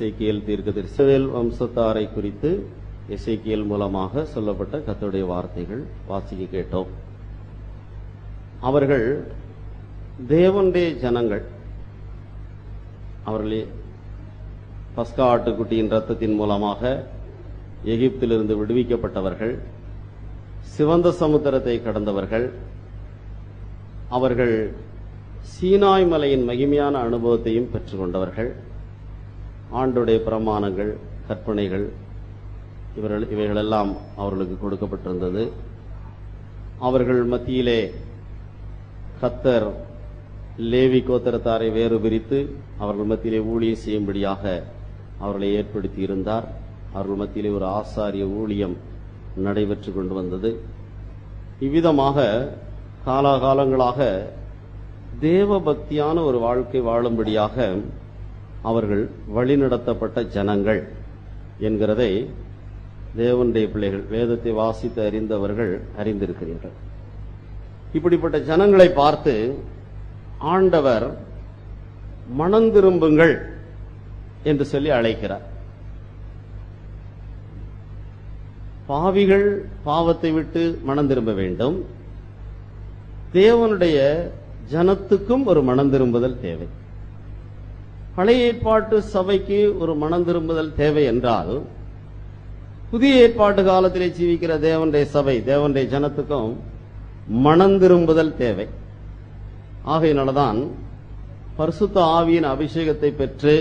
எசேக்கியேல் தீர்க்கதரிசி இஸ்ரவேல் வம்சத்தாரை குறித்து எசேக்கியேல் மூலமாக சொல்லப்பட்ட கர்த்தருடைய வார்த்தைகள் வாசிக்க கேட்டோம் அவர்கள் தேவனுடைய ஜனங்கள் அவர்களே பஸ்கா ஆட்டுக்குட்டியின் ரத்தத்தின் மூலமாக எகிப்திலிருந்து விடுவிக்கப்பட்டவர்கள் சிவந்த சமுத்திரத்தை கடந்தவர்கள் அவர்கள் சீனாய் மலையின் மகிமையான அனுபவத்தையும் பெற்றுக்கொண்டவர்கள் ஆண்டுடைய பிரமாணங்கள் கற்பனைகள் இவர்கள் இவைகளெல்லாம் அவர்களுக்கு கொடுக்கப்பட்டிருந்தது அவர்கள் மத்தியிலே கத்தர் லேவி கோத்திரத்தாரை வேறு பிரித்து அவர்கள் மத்தியிலே ஊழியம் செய்யும்படியாக அவர்களை ஏற்படுத்தி இருந்தார் அவர்கள் மத்தியிலே ஒரு ஆசாரிய ஊழியம் நடைபெற்று கொண்டு வந்தது இவ்விதமாக காலாகாலங்களாக தேவ பக்தியான ஒரு வாழ்க்கை வாழும்படியாக அவர்கள் வழிநடத்தப்பட்ட ஜனங்கள் என்கிறதை தேவனுடைய பிள்ளைகள் வேதத்தை வாசித்து அறிந்தவர்கள் அறிந்திருக்கிறீர்கள் இப்படிப்பட்ட ஜனங்களை பார்த்து ஆண்டவர் மனந்திரும்புங்கள் என்று சொல்லி அழைக்கிறார் பாவிகள் பாவத்தை விட்டு மனம் திரும்ப வேண்டும் தேவனுடைய ஜனத்துக்கும் ஒரு மனம் திரும்புதல் தேவை பழைய ஏற்பாட்டு சபைக்கு ஒரு மனம் திரும்புதல் தேவை என்றால் புதிய ஏற்பாட்டு காலத்திலே ஜீவிக்கிற தேவனுடைய சபை தேவனுடைய ஜனத்துக்கும் மனம் திரும்புதல் தேவை ஆகையினாலதான் பரிசுத்த ஆவியின் அபிஷேகத்தை பெற்று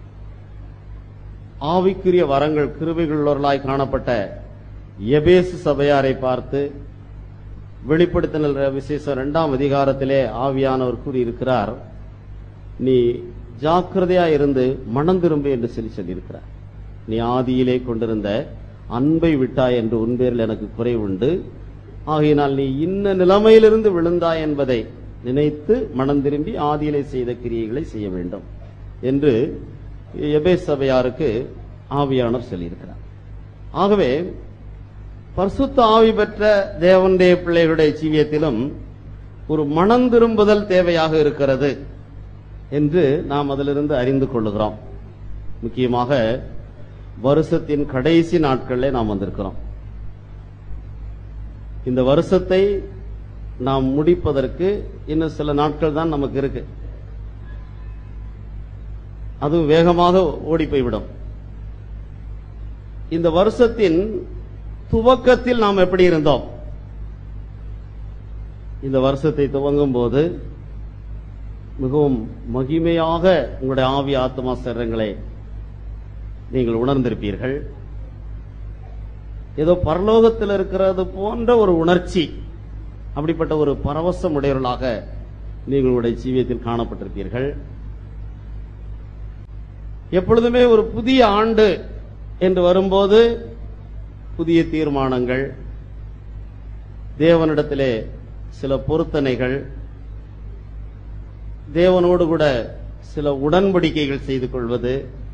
ஆவிக்குரிய வரங்கள் கிருபைகளுள்ளவர்களாய் காணப்பட்ட எபேசு சபையாரை பார்த்து வெளிப்படுத்தின விசேஷம் இரண்டாம் அதிகாரத்திலே ஆவியானவர் கூறியிருக்கிறார் நீ ஜாக்கிரதையா இருந்து மனம் திரும்பு என்று சொல்லி சொல்லியிருக்கிறார் நீ ஆதியிலே கொண்டிருந்த அன்பை விட்டாய் என்று உன் பேரில் எனக்கு குறைவுண்டு ஆகையினால் நீ இன்ன நிலைமையிலிருந்து விழுந்தாய் என்பதை நினைத்து மனம் திரும்பி ஆதியிலே செய்த கிரியைகளை செய்ய வேண்டும் என்று எபே சபையாருக்கு ஆவியானவர் சொல்லியிருக்கிறார் ஆகவே பரிசுத்த ஆவி பெற்ற தேவனுடைய பிள்ளைகளுடைய ஜீவியத்திலும் ஒரு மனம் திரும்புதல் தேவையாக இருக்கிறது என்று நாம் அதிலிருந்து அறிந்து கொள்ளுகிறோம் முக்கியமாக வருஷத்தின் கடைசி நாட்களிலே நாம் வந்திருக்கிறோம் இந்த வருஷத்தை நாம் முடிப்பதற்கு இன்னும் சில நாட்கள் தான் நமக்கு இருக்கு அதுவும் வேகமாக ஓடி போய்விடும் இந்த வருஷத்தின் துவக்கத்தில் நாம் எப்படி இருந்தோம் இந்த வருஷத்தை துவங்கும் போது மிகவும் மகிமையாக உங்களுடைய ஆவி ஆத்மா சரங்களை நீங்கள் உணர்ந்திருப்பீர்கள் ஏதோ பரலோகத்தில் இருக்கிறது போன்ற ஒரு உணர்ச்சி அப்படிப்பட்ட ஒரு பரவசம் உடையவர்களாக நீங்கள் உங்களுடைய ஜீவியத்தில் காணப்பட்டிருப்பீர்கள் எப்பொழுதுமே ஒரு புதிய ஆண்டு என்று வரும்போது புதிய தீர்மானங்கள் தேவனிடத்திலே சில பொருத்தனைகள் தேவனோடு கூட சில உடன்படிக்கைகள் செய்து கொள்வது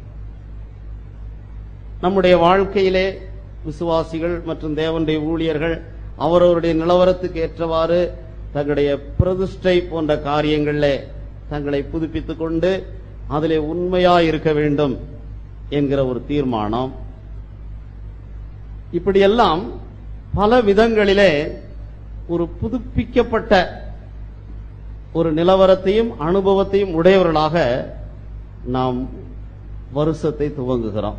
நம்முடைய வாழ்க்கையிலே விசுவாசிகள் மற்றும் தேவனுடைய ஊழியர்கள் அவரவருடைய நிலவரத்துக்கு ஏற்றவாறு தங்களுடைய பிரதிஷ்டை போன்ற காரியங்களிலே தங்களை புதுப்பித்துக் கொண்டு அதிலே உண்மையா இருக்க வேண்டும் என்கிற ஒரு தீர்மானம் இப்படியெல்லாம் பல விதங்களிலே ஒரு புதுப்பிக்கப்பட்ட ஒரு நிலவரத்தையும் அனுபவத்தையும் உடையவர்களாக நாம் வருஷத்தை துவங்குகிறோம்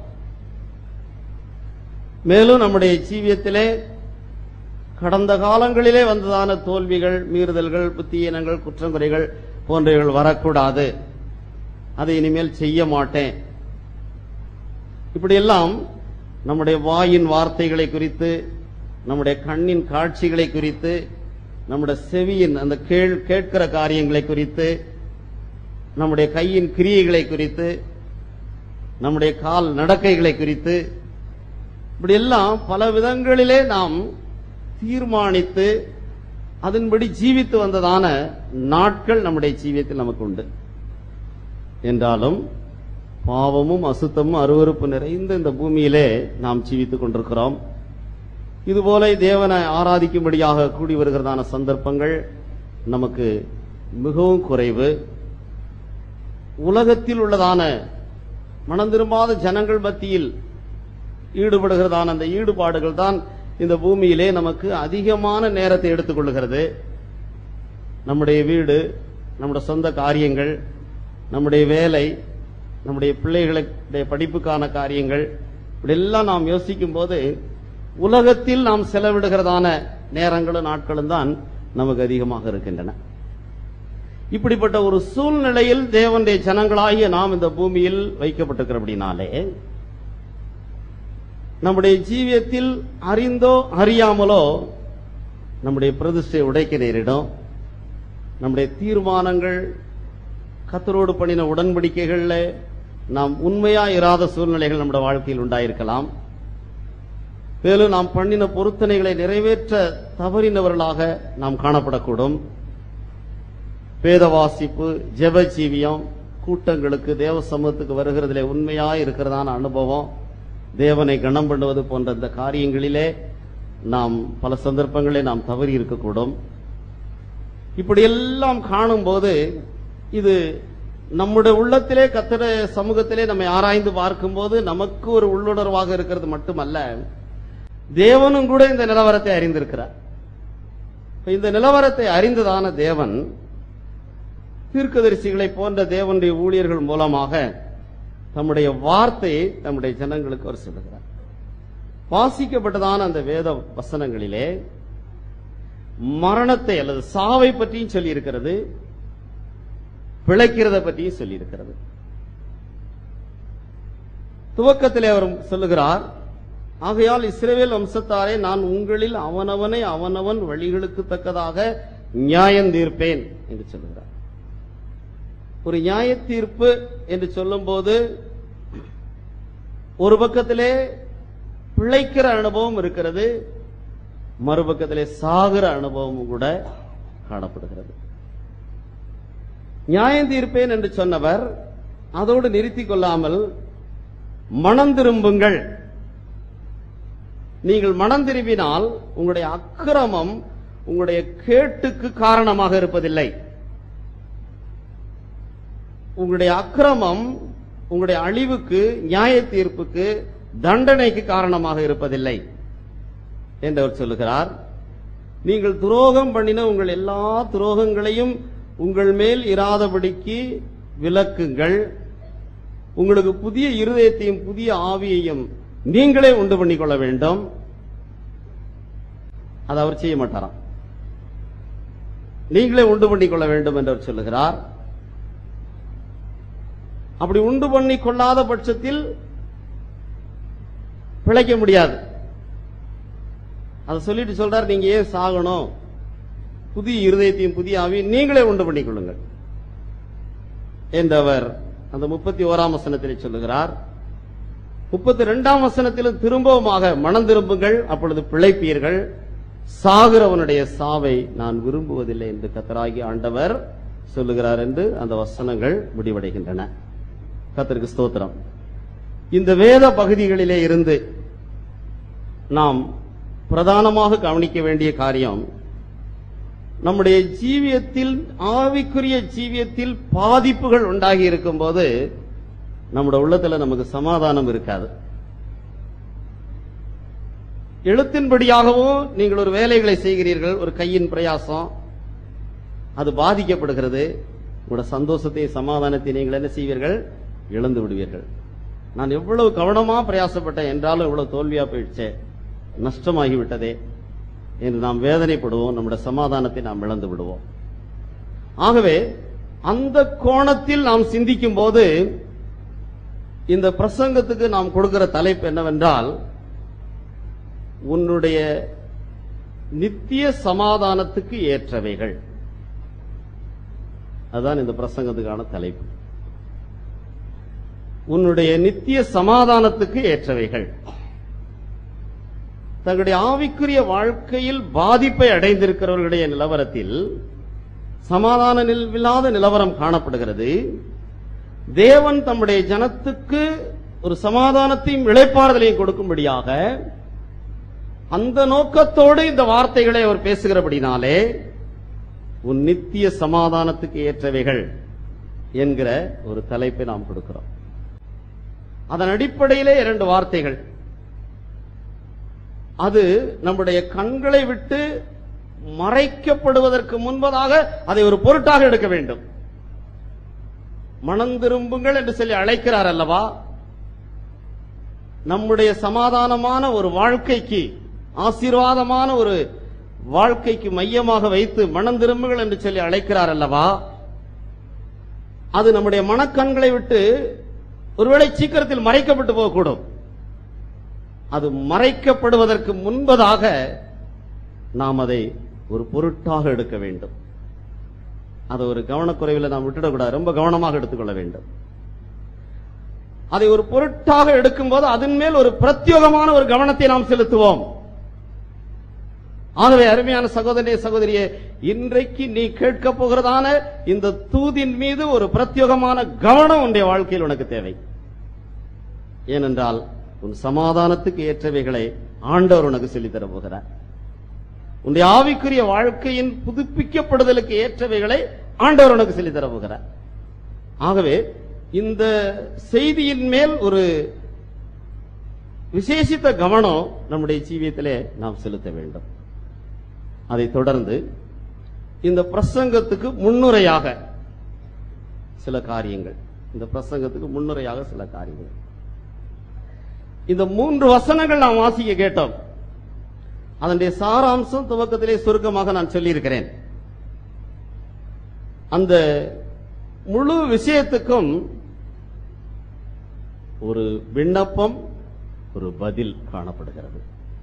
மேலும் நம்முடைய ஜீவியத்திலே கடந்த காலங்களிலே வந்ததான தோல்விகள் மீறுதல்கள் புத்தியீனங்கள் குற்றங்குறைகள் போன்றவைகள் வரக்கூடாது அதை இனிமேல் செய்ய மாட்டேன் இப்படியெல்லாம் நம்முடைய வாயின் வார்த்தைகளை குறித்து நம்முடைய கண்ணின் காட்சிகளை குறித்து நம்முடைய செவியின் அந்த கேள் கேட்கிற காரியங்களை குறித்து நம்முடைய கையின் கிரியைகளை குறித்து நம்முடைய கால் நடக்கைகளை குறித்து இப்படியெல்லாம் பல விதங்களிலே நாம் தீர்மானித்து அதன்படி ஜீவித்து வந்ததான நாட்கள் நம்முடைய ஜீவியத்தில் நமக்கு உண்டு என்றாலும் பாவமும் அசுத்தமும் அருவருப்பு நிறைந்த இந்த பூமியிலே நாம் ஜீவித்துக் கொண்டிருக்கிறோம் இதுபோல தேவனை ஆராதிக்கும்படியாக கூடி வருகிறதான சந்தர்ப்பங்கள் நமக்கு மிகவும் குறைவு உலகத்தில் உள்ளதான மனம் திரும்பாத ஜனங்கள் மத்தியில் ஈடுபடுகிறதான அந்த ஈடுபாடுகள் தான் இந்த பூமியிலே நமக்கு அதிகமான நேரத்தை எடுத்துக்கொள்கிறது நம்முடைய வீடு நம்முடைய சொந்த காரியங்கள் நம்முடைய வேலை நம்முடைய பிள்ளைகளுடைய படிப்புக்கான காரியங்கள் இப்படியெல்லாம் நாம் யோசிக்கும் போது உலகத்தில் நாம் செலவிடுகிறதான நேரங்களும் நாட்களும் தான் நமக்கு அதிகமாக இருக்கின்றன இப்படிப்பட்ட ஒரு சூழ்நிலையில் தேவனுடைய ஜனங்களாகிய நாம் இந்த பூமியில் வைக்கப்பட்டிருக்கிறபடினாலே நம்முடைய ஜீவியத்தில் அறிந்தோ அறியாமலோ நம்முடைய பிரதிஷ்டை உடைக்க நேரிடும் நம்முடைய தீர்மானங்கள் கத்தரோடு பண்ணின உடன்படிக்கைகள்ல நாம் உண்மையா இராத சூழ்நிலைகள் நம்முடைய வாழ்க்கையில் உண்டாயிருக்கலாம் மேலும் நாம் பண்ணின பொருத்தனைகளை நிறைவேற்ற தவறினவர்களாக நாம் காணப்படக்கூடும் வேத வாசிப்பு ஜெப ஜீவியம் கூட்டங்களுக்கு தேவ சமூகத்துக்கு வருகிறதிலே உண்மையா இருக்கிறதான அனுபவம் தேவனை கணம் பண்ணுவது போன்ற இந்த காரியங்களிலே நாம் பல சந்தர்ப்பங்களே நாம் தவறி இருக்கக்கூடும் இப்படியெல்லாம் காணும்போது இது நம்முடைய உள்ளத்திலே கத்திர சமூகத்திலே நம்மை ஆராய்ந்து பார்க்கும்போது நமக்கு ஒரு உள்ளுணர்வாக இருக்கிறது மட்டுமல்ல தேவனும் கூட இந்த நிலவரத்தை அறிந்திருக்கிறார் இப்ப இந்த நிலவரத்தை அறிந்ததான தேவன் தீர்க்கதரிசிகளை போன்ற தேவனுடைய ஊழியர்கள் மூலமாக தம்முடைய வார்த்தையை தம்முடைய ஜனங்களுக்கு அவர் சொல்லுகிறார் வாசிக்கப்பட்டதான அந்த வேத வசனங்களிலே மரணத்தை அல்லது சாவை பற்றியும் சொல்லி இருக்கிறது பிழைக்கிறத பற்றியும் சொல்லி இருக்கிறது துவக்கத்திலே அவர் சொல்லுகிறார் ஆகையால் இஸ்ரவேல் வம்சத்தாரே நான் உங்களில் அவனவனை அவனவன் வழிகளுக்கு தக்கதாக நியாயம் தீர்ப்பேன் என்று சொல்லுகிறார் ஒரு நியாய தீர்ப்பு என்று சொல்லும்போது ஒரு பக்கத்திலே பிழைக்கிற அனுபவம் இருக்கிறது மறுபக்கத்திலே சாகிற அனுபவமும் கூட காணப்படுகிறது நியாயம் தீர்ப்பேன் என்று சொன்னவர் அதோடு நிறுத்திக் கொள்ளாமல் மனம் திரும்புங்கள் நீங்கள் மனம் திரும்பினால் உங்களுடைய அக்கிரமம் உங்களுடைய கேட்டுக்கு காரணமாக இருப்பதில்லை உங்களுடைய அக்கிரமம் உங்களுடைய அழிவுக்கு நியாய தீர்ப்புக்கு தண்டனைக்கு காரணமாக இருப்பதில்லை என்று அவர் சொல்லுகிறார் நீங்கள் துரோகம் பண்ணின உங்கள் எல்லா துரோகங்களையும் உங்கள் மேல் இராதபடிக்கு விலக்குங்கள் உங்களுக்கு புதிய இருதயத்தையும் புதிய ஆவியையும் நீங்களே உண்டு பண்ணிக்கொள்ள வேண்டும் அதை அவர் செய்ய மாட்டாராம் நீங்களே உண்டு பண்ணிக்கொள்ள வேண்டும் என்று அவர் சொல்லுகிறார் அப்படி உண்டு பண்ணி கொள்ளாத பட்சத்தில் பிழைக்க முடியாது அதை சொல்லிட்டு சொல்றார் நீங்க ஏன் சாகணும் புதிய இருதயத்தையும் புதிய ஆவியும் நீங்களே உண்டு பண்ணிக் கொள்ளுங்கள் என்றவர் அந்த முப்பத்தி ஓராம் வசனத்தில் சொல்லுகிறார் முப்பத்தி ரெண்டாம் வசனத்திலும் திரும்பவுமாக மனம் திரும்புங்கள் அப்பொழுது பிழைப்பீர்கள் சாகிறவனுடைய சாவை நான் விரும்புவதில்லை என்று கத்தராகி ஆண்டவர் சொல்லுகிறார் என்று அந்த வசனங்கள் முடிவடைகின்றன கத்தருக்கு ஸ்தோத்திரம் இந்த வேத பகுதிகளிலே இருந்து நாம் பிரதானமாக கவனிக்க வேண்டிய காரியம் நம்முடைய ஜீவியத்தில் ஆவிக்குரிய ஜீவியத்தில் பாதிப்புகள் உண்டாகி இருக்கும்போது நம்முடைய உள்ளத்துல நமக்கு சமாதானம் இருக்காது எழுத்தின்படியாகவும் நீங்கள் ஒரு வேலைகளை செய்கிறீர்கள் ஒரு கையின் பிரயாசம் அது பாதிக்கப்படுகிறது உங்களோட சந்தோஷத்தையும் சமாதானத்தையும் நீங்கள் என்ன செய்வீர்கள் இழந்து விடுவீர்கள் நான் எவ்வளவு கவனமா பிரயாசப்பட்டேன் என்றாலும் இவ்வளவு தோல்வியா போயிடுச்சே நஷ்டமாகி விட்டதே என்று நாம் வேதனைப்படுவோம் நம்முடைய சமாதானத்தை நாம் இழந்து விடுவோம் ஆகவே அந்த கோணத்தில் நாம் சிந்திக்கும் போது இந்த பிரசங்கத்துக்கு நாம் கொடுக்கிற தலைப்பு என்னவென்றால் உன்னுடைய நித்திய சமாதானத்துக்கு ஏற்றவைகள் அதுதான் இந்த பிரசங்கத்துக்கான தலைப்பு உன்னுடைய நித்திய சமாதானத்துக்கு ஏற்றவைகள் தங்களுடைய ஆவிக்குரிய வாழ்க்கையில் பாதிப்பை அடைந்திருக்கிறவர்களுடைய நிலவரத்தில் சமாதான நில்- இல்லாத நிலவரம் காணப்படுகிறது தேவன் தம்முடைய ஜனத்துக்கு ஒரு சமாதானத்தையும் இளைப்பாறுதலையும் கொடுக்கும்படியாக அந்த நோக்கத்தோடு இந்த வார்த்தைகளை அவர் பேசுகிறபடினாலே உன் நித்திய சமாதானத்துக்கு ஏற்றவைகள் என்கிற ஒரு தலைப்பை நாம் கொடுக்கிறோம் அதன் அடிப்படையிலே இரண்டு வார்த்தைகள் அது நம்முடைய கண்களை விட்டு மறைக்கப்படுவதற்கு முன்பதாக அதை ஒரு பொருட்டாக எடுக்க வேண்டும் மனம் திரும்புங்கள் என்று சொல்லி அழைக்கிறார் அல்லவா நம்முடைய சமாதானமான ஒரு வாழ்க்கைக்கு ஆசீர்வாதமான ஒரு வாழ்க்கைக்கு மையமாக வைத்து மனம் திரும்புங்கள் என்று சொல்லி அழைக்கிறார் அல்லவா அது நம்முடைய மனக்கண்களை விட்டு ஒருவேளை சீக்கிரத்தில் மறைக்கப்பட்டு போகக்கூடும் அது மறைக்கப்படுவதற்கு முன்பதாக நாம் அதை ஒரு பொருட்டாக எடுக்க வேண்டும் அதை ஒரு கவனக்குறைவில் நாம் விட்டுடக்கூடாது ரொம்ப கவனமாக எடுத்துக்கொள்ள வேண்டும் அதை ஒரு பொருட்டாக எடுக்கும்போது அதன் மேல் ஒரு பிரத்யோகமான ஒரு கவனத்தை நாம் செலுத்துவோம் ஆகவே அருமையான சகோதரிய சகோதரியே இன்றைக்கு நீ கேட்க போகிறதான இந்த தூதின் மீது ஒரு பிரத்யோகமான கவனம் உன்னுடைய வாழ்க்கையில் உனக்கு தேவை ஏனென்றால் உன் சமாதானத்துக்கு ஏற்றவைகளை ஆண்டவர் உனக்கு சொல்லித் தரப் போகிறார் உன்னுடைய ஆவிக்குரிய வாழ்க்கையின் புதுப்பிக்கப்படுதலுக்கு ஏற்றவைகளை ஆண்டவர் உனக்கு சொல்லித் தரப் போகிறார் ஆகவே இந்த செய்தியின் மேல் ஒரு விசேஷித்த கவனம் நம்முடைய ஜீவியத்திலே நாம் செலுத்த வேண்டும் அதைத் தொடர்ந்து இந்த பிரசங்கத்துக்கு முன்னுரையாக சில காரியங்கள் இந்த பிரசங்கத்துக்கு முன்னுரையாக சில காரியங்கள் இந்த மூன்று வசனங்கள் நாம் வாசிக்க கேட்டோம் அதனுடைய சாராம்சம் துவக்கத்திலே சுருக்கமாக நான் சொல்லியிருக்கிறேன் அந்த முழு விஷயத்துக்கும் ஒரு விண்ணப்பம் ஒரு பதில் காணப்படுகிறது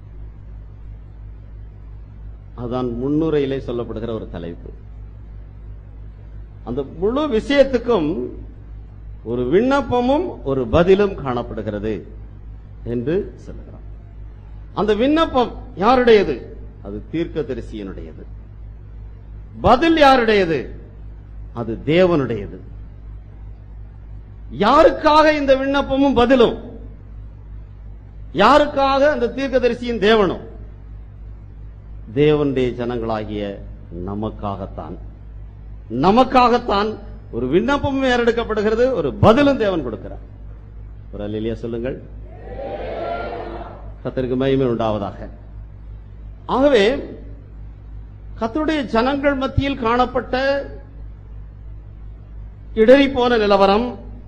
அதுதான் முன்னுரையிலே சொல்லப்படுகிற ஒரு தலைப்பு அந்த முழு விஷயத்துக்கும் ஒரு விண்ணப்பமும் ஒரு பதிலும் காணப்படுகிறது என்று சொல்லுகிறான் அந்த விண்ணப்பம் யாருடையது அது தீர்க்கதரிசியனுடையது பதில் யாருடையது அது தேவனுடையது யாருக்காக இந்த விண்ணப்பமும் பதிலும் யாருக்காக அந்த தீர்க்கதரிசியின் தேவனும் தேவனுடைய ஜனங்களாகிய நமக்காகத்தான் நமக்காகத்தான் ஒரு விண்ணப்பமும் ஏறெடுக்கப்படுகிறது ஒரு பதிலும் தேவன் கொடுக்கிறார் ஒரு அல்லையா சொல்லுங்கள் கத்தருக்கு மகிமை உண்டாவதாக ஆகவே கத்தருடைய ஜனங்கள் மத்தியில் காணப்பட்ட இடறி போன நிலவரம்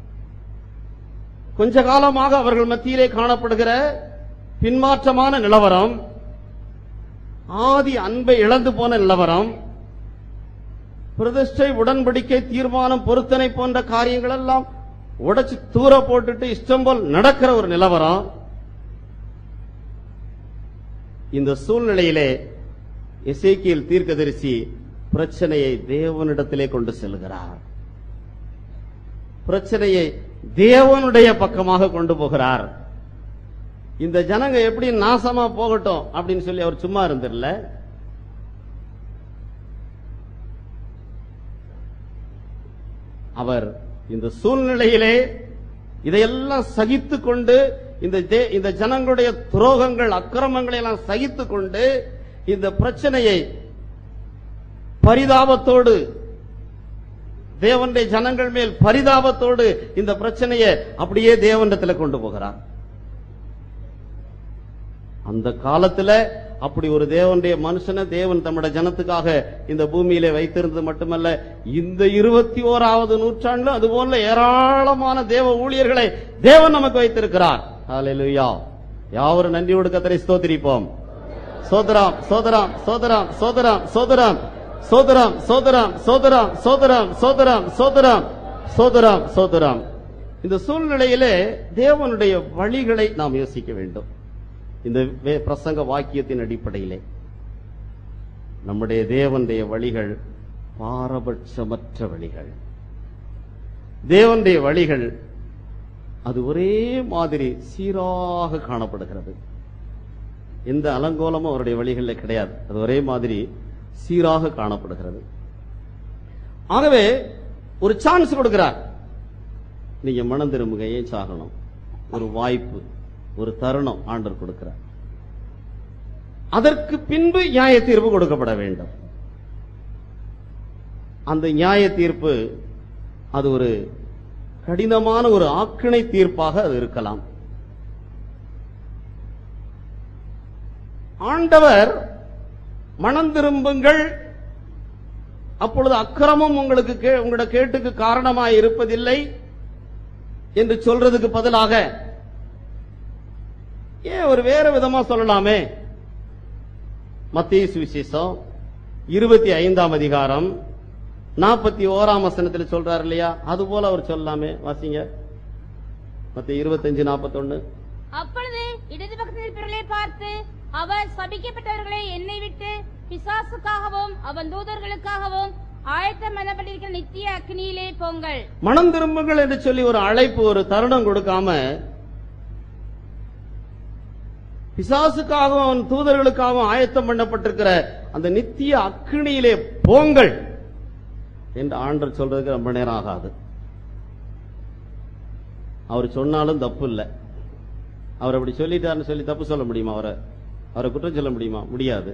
கொஞ்ச காலமாக அவர்கள் மத்தியிலே காணப்படுகிற பின்மாற்றமான நிலவரம் ஆதி அன்பை இழந்து போன நிலவரம் பிரதிஷ்டை உடன்படிக்கை தீர்மானம் பொருத்தனை போன்ற காரியங்கள் எல்லாம் உடைச்சு தூர போட்டுட்டு இஷ்டம் போல் நடக்கிற ஒரு நிலவரம் இந்த சூழ்நிலையிலே எசேக்கியல் தீர்க்கதரிசி பிரச்சனையை தேவனிடத்திலே கொண்டு செல்கிறார் பிரச்சனையை தேவனுடைய பக்கமாக கொண்டு போகிறார் இந்த ஜனங்க எப்படி நாசமா போகட்டும் அப்படின்னு சொல்லி அவர் சும்மா இருந்திரல அவர் இந்த சூழ்நிலையிலே இதையெல்லாம் சகித்து கொண்டு இந்த தே- இந்த ஜனங்களுடைய துரோகங்கள் அக்கிரமங்களை எல்லாம் சகித்து கொண்டு இந்த பிரச்சனையை பரிதாபத்தோடு தேவனுடைய ஜனங்கள் மேல் பரிதாபத்தோடு இந்த பிரச்சனையை அப்படியே தேவனிடத்துல கொண்டு போகிறார் அந்த காலத்துல அப்படி ஒரு தேவனுடைய மனுஷனை தேவன் தம்முடைய ஜனத்துக்காக இந்த பூமியிலே வைத்திருந்தது மட்டுமல்ல இந்த இருபத்தி ஓராவது நூற்றாண்டுல அதுபோல ஏராளமான தேவ ஊழியர்களை தேவன் நமக்கு வைத்திருக்கிறார் ஹalleluya யாவரும் நன்றியோடு கத்தரை ஸ்தோத்திரிப்போம் சோதராம் சோதராம் சோதராம் சோதராம் சோதராம் சோதராம் சோதராம் சோதராம் சோதராம் சோதராம் சோதராம் சோதராம் சோதராம் இந்த சூழ்நிலையிலே தேவனுடைய வழிகளை நாம் யோசிக்க வேண்டும் இந்த வே- பிரசங்க வாக்கியத்தின் அடிப்படையிலே நம்முடைய தேவனுடைய வழிகள் பாரபட்சமற்ற வழிகள் தேவனுடைய வழிகள் அது ஒரே மாதிரி சீராக காணப்படுகிறது எந்த அலங்கோலமும் அவருடைய வழிகளில் கிடையாது அது ஒரே மாதிரி சீராக காணப்படுகிறது ஆகவே ஒரு சான்ஸ் கொடுக்கிறார் நீங்க மனம் திரும்புங்க ஏன் சாகணும் ஒரு வாய்ப்பு ஒரு தருணம் ஆண்டவர் கொடுக்கிறார் அதற்கு பின்பு நியாய தீர்ப்பு கொடுக்கப்பட வேண்டும் அந்த நியாய தீர்ப்பு அது ஒரு கடினமான ஒரு ஆக்கினை தீர்ப்பாக அது இருக்கலாம் ஆண்டவர் மனம் திரும்புங்கள் அப்பொழுது அக்கிரமம் உங்களுக்கு கே- உங்களோட கேட்டுக்கு காரணமாய் இருப்பதில்லை என்று சொல்றதுக்கு பதிலாக ஏன் ஒரு வேற விதமா சொல்லலாமே மத்திய சுவிசேஷம் இருபத்தி ஐந்தாம் அதிகாரம் நாற்பத்தி ஓராம் வசனத்தில் சொல்றாரு இல்லையா அது போல அவர் சொல்லலாமே வாசிங்க மத்திய இருபத்தஞ்சு நாற்பத்தொன்னு அப்பொழுது இடது பக்கத்தில் இருப்பவர்களை பார்த்து அவர் சபிக்கப்பட்டவர்களை என்னை விட்டு பிசாசுக்காகவும் அவன் தூதர்களுக்காகவும் ஆயத்தம் பண்ணப்பட்டிருக்கிற நித்திய அக்னியிலே போங்கள் மனம் திரும்புங்கள் என்று சொல்லி ஒரு அழைப்பு ஒரு தருணம் கொடுக்காம பிசாசுக்காகவும் அவன் தூதர்களுக்காகவும் ஆயத்தம் பண்ணப்பட்டிருக்கிற அந்த நித்திய அக்கினியிலே போங்கள் என்று ஆண்டர் சொல்றதுக்கு ரொம்ப நேரம் ஆகாது அவர் சொன்னாலும் தப்பு இல்லை அவர் அப்படி சொல்லிட்டாருன்னு சொல்லி தப்பு சொல்ல முடியுமா அவரை அவரை குற்றம் சொல்ல முடியுமா முடியாது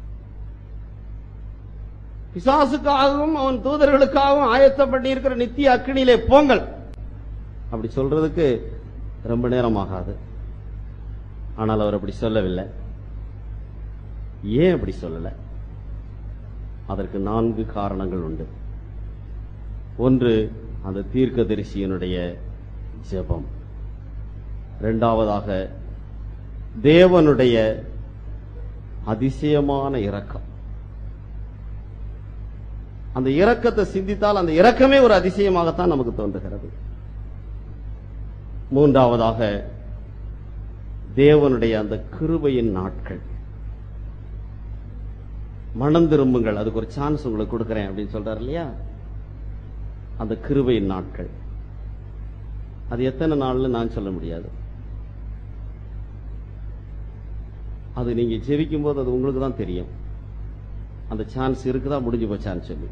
பிசாசுக்காகவும் அவன் தூதர்களுக்காகவும் ஆயத்தம் பண்ணியிருக்கிற நித்திய அக்கினியிலே போங்கள் அப்படி சொல்றதுக்கு ரொம்ப நேரம் ஆகாது ஆனால் அவர் அப்படி சொல்லவில்லை ஏன் அப்படி சொல்லல அதற்கு நான்கு காரணங்கள் உண்டு ஒன்று அந்த தீர்க்கதரிசியினுடைய ஜெபம் இரண்டாவதாக தேவனுடைய அதிசயமான இரக்கம் அந்த இரக்கத்தை சிந்தித்தால் அந்த இரக்கமே ஒரு அதிசயமாகத்தான் நமக்கு தோன்றுகிறது மூன்றாவதாக தேவனுடைய அந்த கிருபையின் நாட்கள் மனம் திரும்புங்கள் அதுக்கு ஒரு சான்ஸ் உங்களுக்கு கொடுக்கிறேன் அப்படின்னு சொல்றாரு இல்லையா அந்த கிருபையின் நாட்கள் அது எத்தனை நாள்னு நான் சொல்ல முடியாது அது நீங்க ஜெபிக்கும் போது அது உங்களுக்கு தான் தெரியும் அந்த சான்ஸ் இருக்குதா முடிஞ்சு போச்சான்னு சொல்லி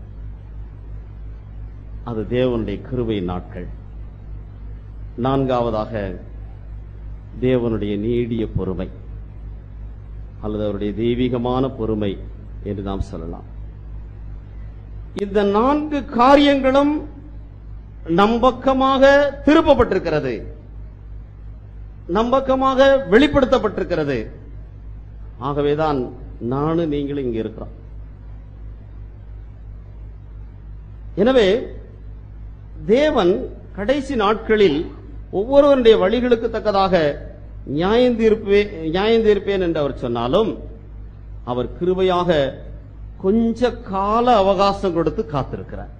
அது தேவனுடைய கிருபையின் நாட்கள் நான்காவதாக தேவனுடைய நீடிய பொறுமை அல்லது அவருடைய தெய்வீகமான பொறுமை என்று நாம் சொல்லலாம் இந்த நான்கு காரியங்களும் நம்பக்கமாக திருப்பப்பட்டிருக்கிறது நம்பக்கமாக வெளிப்படுத்தப்பட்டிருக்கிறது ஆகவேதான் நானும் நீங்களும் இங்க இருக்கிறோம் எனவே தேவன் கடைசி நாட்களில் ஒவ்வொருவருடைய வழிகளுக்கு தக்கதாக நியாயந்தீர்ப்பே நியாயந்தீர்ப்பேன் என்று அவர் சொன்னாலும் அவர் கிருபையாக கொஞ்ச கால அவகாசம் கொடுத்து காத்திருக்கிறார்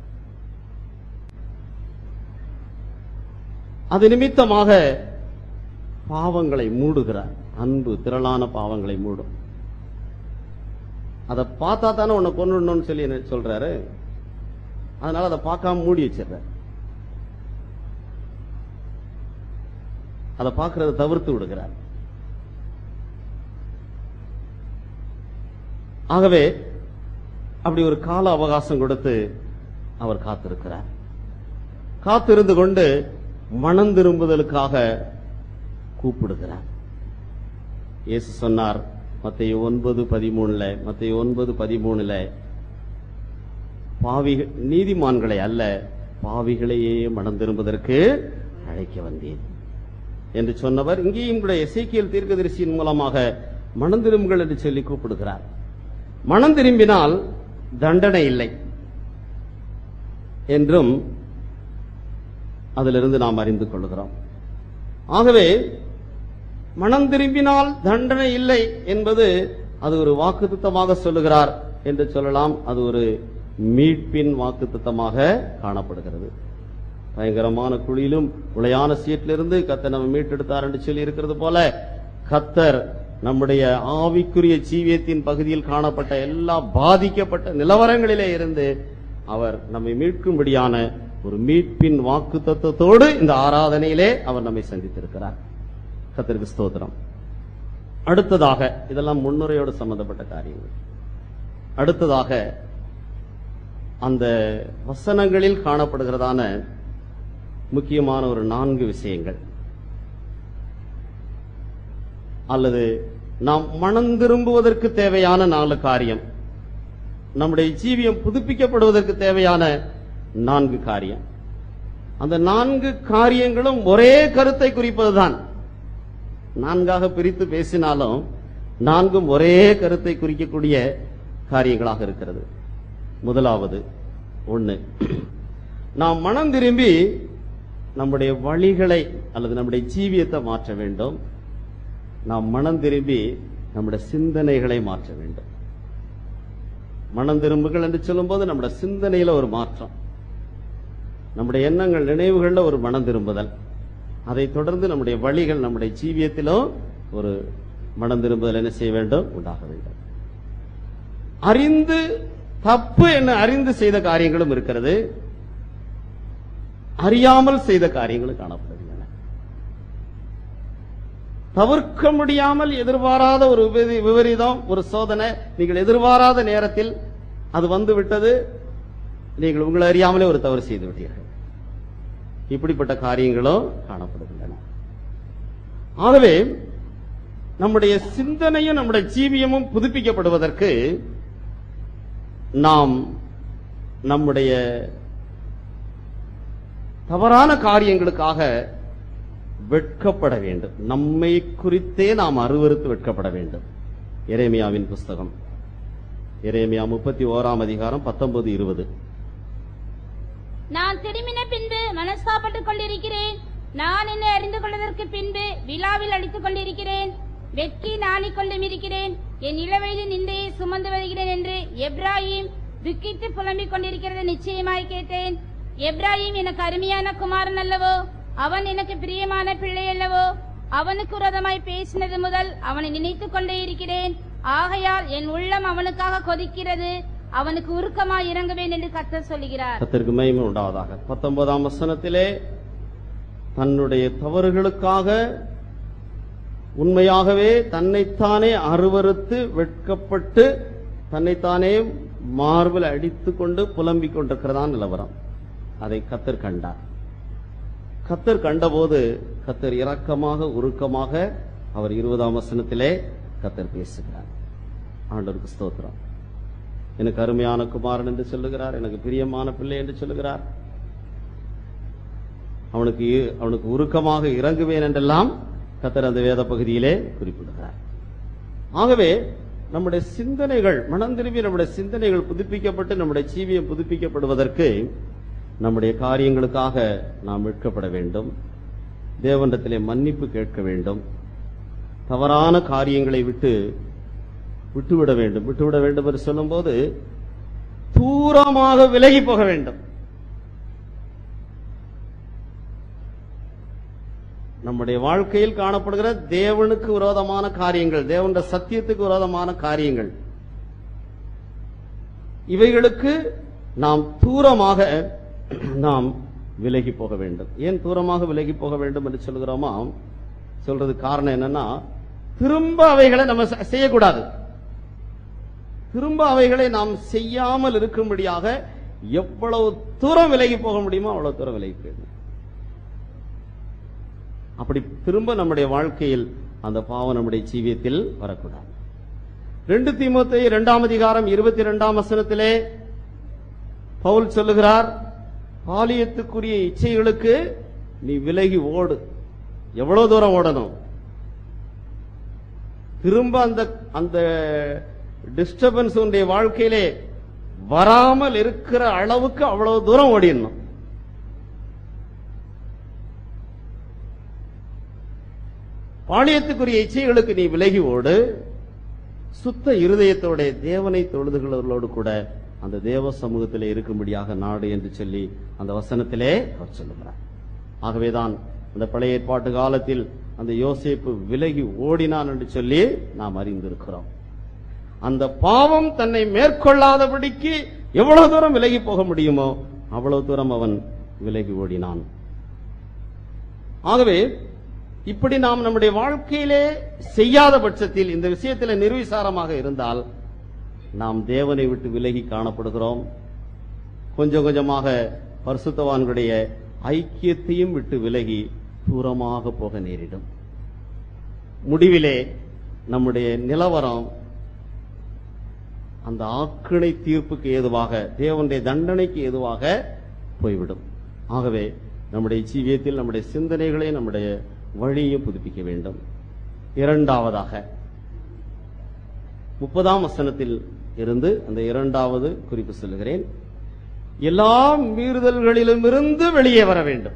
அது நிமித்தமாக பாவங்களை மூடுகிறார் அன்பு திரளான பாவங்களை மூடும் அதை பார்த்தா தானே உன்னை கொண்டுடணும்னு சொல்லி என்ன சொல்றாரு அதனால அதை பார்க்காம மூடி வச்சிடுறார் அதை பார்க்கறத தவிர்த்து விடுகிறார் ஆகவே அப்படி ஒரு கால அவகாசம் கொடுத்து அவர் காத்திருக்கிறார் காத்திருந்து கொண்டு மனம் திரும்புதலுக்காக கூப்பிடுகிறார் இயேசு சொன்னார் மத்திய ஒன்பது பதிமூணுல மத்திய ஒன்பது பதிமூணுல பாவிகள் நீதிமான்களை அல்ல பாவிகளையே மனம் திரும்புவதற்கு அழைக்க வந்தேன் என்று சொன்னவர் இங்கேயும் கூட எசேக்கியல் தீர்க்கதரிசியின் மூலமாக மனம் திரும்புங்கள் என்று சொல்லி கூப்பிடுகிறார் மனம் திரும்பினால் தண்டனை இல்லை என்றும் அதிலிருந்து நாம் அறிந்து கொள்கிறோம் ஆகவே மனம் திரும்பினால் தண்டனை இல்லை என்பது அது ஒரு வாக்குத்தத்தமாக சொல்லுகிறார் என்று சொல்லலாம் அது ஒரு மீட்பின் வாக்குத்தத்தமாக காணப்படுகிறது பயங்கரமான குழியிலும் உளையான சீட்டிலிருந்து கத்தர் நம்ம மீட்டெடுத்தார் என்று சொல்லி இருக்கிறது போல கத்தர் நம்முடைய ஆவிக்குரிய ஜீவியத்தின் பகுதியில் காணப்பட்ட எல்லா பாதிக்கப்பட்ட நிலவரங்களிலே இருந்து அவர் நம்மை மீட்கும்படியான ஒரு மீட்பின் வாக்கு தத்துவத்தோடு இந்த ஆராதனையிலே அவர் நம்மை சந்தித்திருக்கிறார் கத்தருக்கு ஸ்தோத்திரம் அடுத்ததாக இதெல்லாம் முன்னுரையோடு சம்பந்தப்பட்ட காரியங்கள் அடுத்ததாக அந்த வசனங்களில் காணப்படுகிறதான முக்கியமான ஒரு நான்கு விஷயங்கள் அல்லது நாம் மனம் திரும்புவதற்கு தேவையான நாலு காரியம் நம்முடைய ஜீவியம் புதுப்பிக்கப்படுவதற்கு தேவையான நான்கு காரியம் அந்த நான்கு காரியங்களும் ஒரே கருத்தை குறிப்பதுதான் நான்காக பிரித்து பேசினாலும் நான்கும் ஒரே கருத்தை குறிக்கக்கூடிய காரியங்களாக இருக்கிறது முதலாவது ஒண்ணு நாம் மனம் திரும்பி நம்முடைய வழிகளை அல்லது நம்முடைய ஜீவியத்தை மாற்ற வேண்டும் நாம் மனம் திரும்பி நம்முடைய சிந்தனைகளை மாற்ற வேண்டும் மனம் திரும்புகள் என்று சொல்லும்போது நம்முடைய சிந்தனையில ஒரு மாற்றம் நம்முடைய எண்ணங்கள் நினைவுகள்ல ஒரு மனம் திரும்புதல் அதைத் தொடர்ந்து நம்முடைய வழிகள் நம்முடைய ஜீவியத்திலும் ஒரு மனம் திரும்புதல் என்ன செய்ய வேண்டும் உண்டாக வேண்டும் அறிந்து தப்பு என்ன அறிந்து செய்த காரியங்களும் இருக்கிறது அறியாமல் செய்த காரியங்களும் காணப்படுகின்றன தவிர்க்க முடியாமல் எதிர்பாராத ஒரு விபரீ- விபரீதம் ஒரு சோதனை நீங்கள் எதிர்பாராத நேரத்தில் அது வந்து விட்டது நீங்கள் உங்களை அறியாமலே ஒரு தவறு செய்து விட்டீர்கள் இப்படிப்பட்ட காரியங்களும் காணப்படுகின்றன ஆகவே நம்முடைய சிந்தனையும் நம்முடைய ஜீவியமும் புதுப்பிக்கப்படுவதற்கு நாம் நம்முடைய தவறான காரியங்களுக்காக வெட்கப்பட வேண்டும் நம்மை குறித்தே நாம் அருவருத்து வெட்கப்பட வேண்டும் எரேமியாவின் புஸ்தகம் எரேமியா முப்பத்தி ஓராம் அதிகாரம் பத்தொன்பது இருபது நான் திரும்பின பின்பு மனஸ்தாபட்டுக் கொண்டிருக்கிறேன் நான் என்னை அறிந்து கொள்வதற்கு பின்பு விழாவில் அடித்துக் கொண்டிருக்கிறேன் வெட்கி நாணிக் கொண்டும் இருக்கிறேன் என் இளவயதின் நிந்தையை சுமந்து வருகிறேன் என்று எப்ராஹிம் துக்கித்து புலம்பிக் கொண்டிருக்கிறது நிச்சயமாய் கேட்டேன் எப்ராஹிம் எனக்கு அருமையான குமாரன் அல்லவோ அவன் எனக்கு பிரியமான பிள்ளை அல்லவோ அவனுக்கு விரோதமாய் பேசினது முதல் அவனை நினைத்துக் கொண்டே இருக்கிறேன் ஆகையால் என் உள்ளம் அவனுக்காக கொதிக்கிறது அவனுக்கு உருக்கமாய் இறங்குவேன் என்று கர்த்தர் சொல்லுகிறார் கத்திற்கு மகிமை உண்டாவதாக பத்தொன்பதாம் வசனத்திலே தன்னுடைய தவறுகளுக்காக உண்மையாகவே தன்னைத்தானே அருவருத்து வெட்கப்பட்டு தன்னைத்தானே மார்பில் அடித்துக் கொண்டு புலம்பிக் கொண்டிருக்கிறதான் நிலவரம் அதை கத்தர் கண்டார் கத்தர் கண்டபோது கத்தர் இரக்கமாக உருக்கமாக அவர் இருபதாம் வசனத்திலே கத்தர் பேசுகிறார் ஆண்டவருக்கு ஸ்தோத்திரம் எனக்கு அருமையான குமாரன் என்று சொல்லுகிறார் எனக்கு பிரியமான பிள்ளை என்று சொல்லுகிறார் அவனுக்கு அவனுக்கு உருக்கமாக இறங்குவேன் என்றெல்லாம் கத்தர் அந்த வேத பகுதியிலே குறிப்பிடுகிறார் ஆகவே நம்முடைய சிந்தனைகள் மனம் திரும்பி நம்முடைய சிந்தனைகள் புதுப்பிக்கப்பட்டு நம்முடைய ஜீவியம் புதுப்பிக்கப்படுவதற்கு நம்முடைய காரியங்களுக்காக நாம் மீட்கப்பட வேண்டும் தேவனிடத்திலே மன்னிப்பு கேட்க வேண்டும் தவறான காரியங்களை விட்டு விட்டுவிட வேண்டும் விட்டுவிட வேண்டும் என்று சொல்லும்போது தூரமாக விலகி போக வேண்டும் நம்முடைய வாழ்க்கையில் காணப்படுகிற தேவனுக்கு விரோதமான காரியங்கள் தேவனுடைய சத்தியத்துக்கு விரோதமான காரியங்கள் இவைகளுக்கு நாம் தூரமாக நாம் விலகி போக வேண்டும் ஏன் தூரமாக விலகி போக வேண்டும் என்று சொல்கிறோமா சொல்றது காரணம் என்னன்னா திரும்ப அவைகளை நம்ம செ- செய்யக்கூடாது திரும்ப அவைகளை நாம் செய்யாமல் இருக்கும்படியாக எவ்வளவு தூரம் விலகி போக முடியுமோ அவ்வளவு தூரம் விலகி போயிடணும் அப்படி திரும்ப நம்முடைய வாழ்க்கையில் அந்த பாவம் நம்முடைய ஜீவியத்தில் வரக்கூடாது ரெண்டு தீமோத்தேயு இரண்டாம் அதிகாரம் இருபத்தி இரண்டாம் வசனத்திலே பவுல் சொல்லுகிறார் பாலியத்துக்குரிய இச்சைகளுக்கு நீ விலகி ஓடு எவ்வளவு தூரம் ஓடணும் திரும்ப அந்த அந்த டிஸ்டர்பன்ஸ் உன்னுடைய வாழ்க்கையிலே வராமல் இருக்கிற அளவுக்கு அவ்வளவு தூரம் ஓடிடணும் பாளையத்துக்குரிய இச்சைகளுக்கு நீ விலகி ஓடு சுத்த இருதயத்தோட தேவனை தொழுதுகளோடு கூட அந்த தேவ சமூகத்திலே இருக்கும்படியாக நாடு என்று சொல்லி அந்த வசனத்திலே அவர் சொல்லுகிறார் ஆகவேதான் அந்த பழைய ஏற்பாட்டு காலத்தில் அந்த யோசேப்பு விலகி ஓடினான் என்று சொல்லி நாம் அறிந்திருக்கிறோம் அந்த பாவம் தன்னை மேற்கொள்ளாதபடிக்கு எவ்வளவு தூரம் விலகி போக முடியுமோ அவ்வளவு தூரம் அவன் விலகி ஓடினான் ஆகவே இப்படி நாம் நம்முடைய வாழ்க்கையிலே செய்யாத பட்சத்தில் இந்த விஷயத்தில் நிர்விசாரமாக இருந்தால் நாம் தேவனை விட்டு விலகி காணப்படுகிறோம் கொஞ்சம் கொஞ்சமாக பரிசுத்தவான்களுடைய ஐக்கியத்தையும் விட்டு விலகி தூரமாக போக நேரிடும் முடிவிலே நம்முடைய நிலவரம் அந்த ஆக்கினை தீர்ப்புக்கு ஏதுவாக தேவனுடைய தண்டனைக்கு ஏதுவாக போய்விடும் ஆகவே நம்முடைய ஜீவியத்தில் நம்முடைய சிந்தனைகளை நம்முடைய வழியையும் புதுப்பிக்க வேண்டும் இரண்டாவதாக முப்பதாம் வசனத்தில் இருந்து அந்த இரண்டாவது குறிப்பு சொல்லுகிறேன் எல்லா மீறுதல்களிலுமிருந்து வெளியே வர வேண்டும்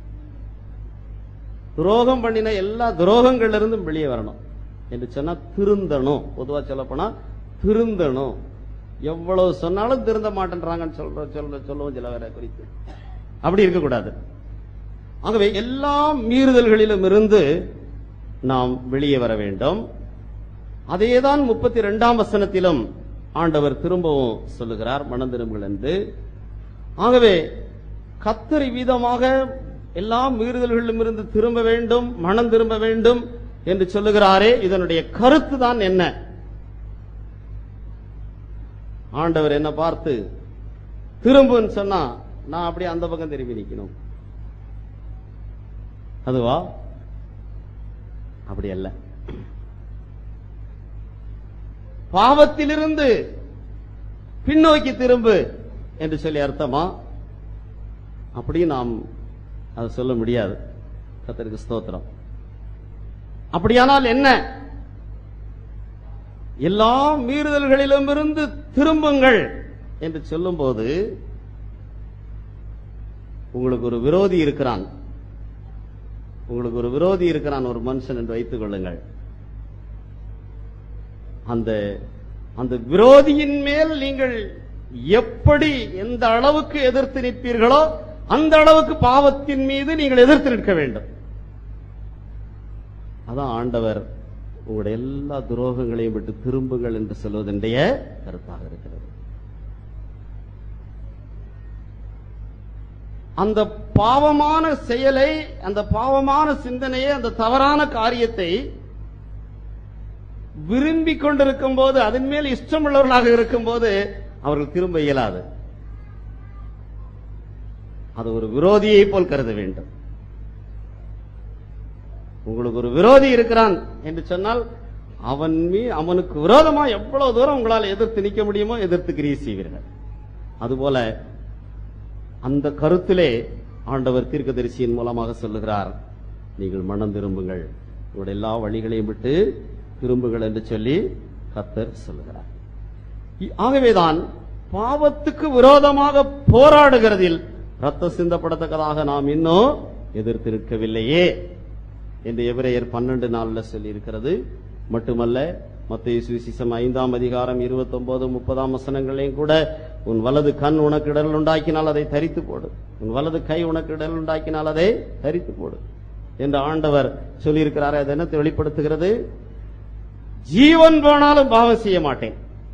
துரோகம் பண்ணின எல்லா துரோகங்கள்ல இருந்தும் வெளியே வரணும் என்று சொன்னா திருந்தணும் பொதுவா சொல்லப் போனா திருந்தணும் எவ்வளவு சொன்னாலும் திருந்த மாட்டேன்றாங்கன்னு சொல்ற சொல்ற சொல்லுவோம் சில வேற குறித்து அப்படி இருக்கக்கூடாது ஆகவே எல்லா மீறுதல்களிலும் இருந்து நாம் வெளியே வர வேண்டும் அதேதான் முப்பத்தி இரண்டாம் வசனத்திலும் ஆண்டவர் திரும்பவும் சொல்லுகிறார் மனம் திரும்புங்கள் என்று ஆகவே கத்தரி வீதமாக எல்லா மீறுதல்களிலும் இருந்து திரும்ப வேண்டும் மனம் திரும்ப வேண்டும் என்று சொல்லுகிறாரே இதனுடைய கருத்து தான் என்ன ஆண்டவர் என்ன பார்த்து திரும்புன்னு சொன்னா நான் அப்படியே அந்த பக்கம் திரும்பி நிக்கணும் அதுவா அப்படி அல்ல பாவத்திலிருந்து பின்னோக்கி திரும்பு என்று சொல்லி அர்த்தமா அப்படி நாம் அதை சொல்ல முடியாது கத்தருக்கு ஸ்தோத்திரம் அப்படியானால் என்ன எல்லா மீறுதல்களிலும் இருந்து திரும்புங்கள் என்று சொல்லும்போது உங்களுக்கு ஒரு விரோதி இருக்கிறான் உங்களுக்கு ஒரு விரோதி இருக்கிறான் ஒரு மனுஷன் என்று வைத்துக் கொள்ளுங்கள் அந்த அந்த விரோதியின் மேல் நீங்கள் எப்படி எந்த அளவுக்கு எதிர்த்து நிற்பீர்களோ அந்த அளவுக்கு பாவத்தின் மீது நீங்கள் எதிர்த்து நிற்க வேண்டும் அதான் ஆண்டவர் உங்களுடைய எல்லா துரோகங்களையும் விட்டு திரும்புங்கள் என்று சொல்வதென்றைய கருத்தாக இருக்கிறது அந்த பாவமான செயலை அந்த பாவமான சிந்தனையை அந்த தவறான காரியத்தை விரும்பி கொண்டிருக்கும் போது அதன் மேல் இஷ்டமுள்ளவர்களாக இருக்கும் போது அவர்கள் திரும்ப இயலாது அது ஒரு விரோதியை போல் கருத வேண்டும் உங்களுக்கு ஒரு விரோதி இருக்கிறான் என்று சொன்னால் அவன் மீ அவனுக்கு விரோதமா எவ்வளவு தூரம் உங்களால் எதிர்த்து நிற்க முடியுமோ எதிர்த்து கிரியை செய்வீர்கள் அதுபோல அந்த கருத்திலே ஆண்டவர் தீர்க்கதரிசியின் மூலமாக சொல்லுகிறார் நீங்கள் மனம் திரும்புங்கள் உங்களுடைய எல்லா வழிகளையும் விட்டு திரும்புங்கள் என்று சொல்லி கத்தர் சொல்லுகிறார் இ- ஆகவேதான் பாவத்துக்கு விரோதமாக போராடுகிறதில் ரத்த சிந்தப்படத்தக்கதாக நாம் இன்னும் எதிர்த்து நிற்கவில்லையே என்று எபிரேயர் பன்னெண்டு நாள்ல சொல்லி இருக்கிறது மட்டுமல்ல மத்திய சுவிசேஷம் ஐந்தாம் அதிகாரம் இருபத்தி ஒன்பது முப்பதாம் வசனங்களையும் கூட உன் வலது கண் உனக்கு இடல் உண்டாக்கினால் அதை தரித்து போடு உன் வலது கை உனக்கு இடல் உண்டாக்கினால் அதை தரித்து போடு என்று ஆண்டவர் சொல்லியிருக்கிறார் அது என்னத்தை வெளிப்படுத்துகிறது ஜீவன் போனாலும் பாவம் செய்ய மாட்டேன்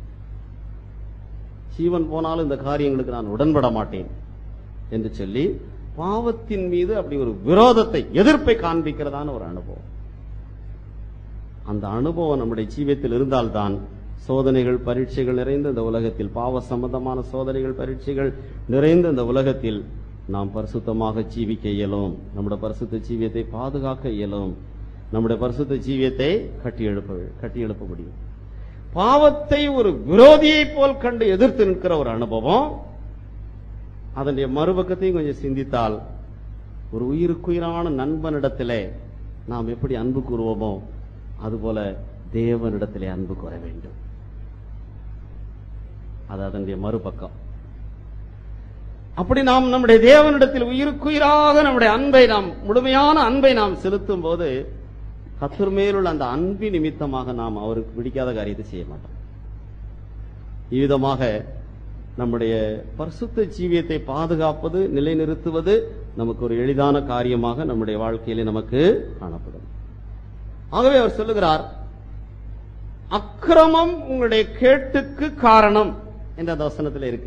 ஜீவன் போனாலும் இந்த காரியங்களுக்கு நான் உடன்பட மாட்டேன் என்று சொல்லி பாவத்தின் மீது அப்படி ஒரு விரோதத்தை எதிர்ப்பை காண்பிக்கிறதான ஒரு அனுபவம் அந்த அனுபவம் நம்முடைய ஜீவியத்தில் இருந்தால்தான் சோதனைகள் பரீட்சைகள் நிறைந்த இந்த உலகத்தில் பாவ சம்பந்தமான சோதனைகள் பரீட்சைகள் நிறைந்த இந்த உலகத்தில் நாம் பரிசுத்தமாக ஜீவிக்க இயலும் நம்முடைய பரிசுத்த ஜீவியத்தை பாதுகாக்க இயலும் நம்முடைய பரிசுத்த ஜீவியத்தை கட்டி எழுப்ப கட்டி எழுப்ப முடியும் பாவத்தை ஒரு விரோதியைப் போல் கண்டு எதிர்த்து நிற்கிற ஒரு அனுபவம் அதனுடைய மறுபக்கத்தையும் கொஞ்சம் சிந்தித்தால் ஒரு உயிருக்குயிரான நண்பனிடத்திலே நாம் எப்படி அன்பு கூறுவோமோ அதுபோல தேவனிடத்திலே அன்பு கூற வேண்டும் அது அதனுடைய மறுபக்கம் அப்படி நாம் நம்முடைய தேவனிடத்தில் உயிருக்குயிராக நம்முடைய அன்பை நாம் முழுமையான அன்பை நாம் செலுத்தும் போது கத்தர் மேலுள்ள அந்த அன்பின் நிமித்தமாக நாம் அவருக்கு பிடிக்காத காரியத்தை செய்ய மாட்டோம் இவ்விதமாக நம்முடைய பரிசுத்த ஜீவியத்தை பாதுகாப்பது நிலைநிறுத்துவது நமக்கு ஒரு எளிதான காரியமாக நம்முடைய வாழ்க்கையிலே நமக்கு காணப்படும் ஆகவே அவர் சொல்லுகிறார் அக்கிரமம் உங்களுடைய கேட்டுக்கு காரணம் என்ற அந்த வசனத்தில் இருக்கு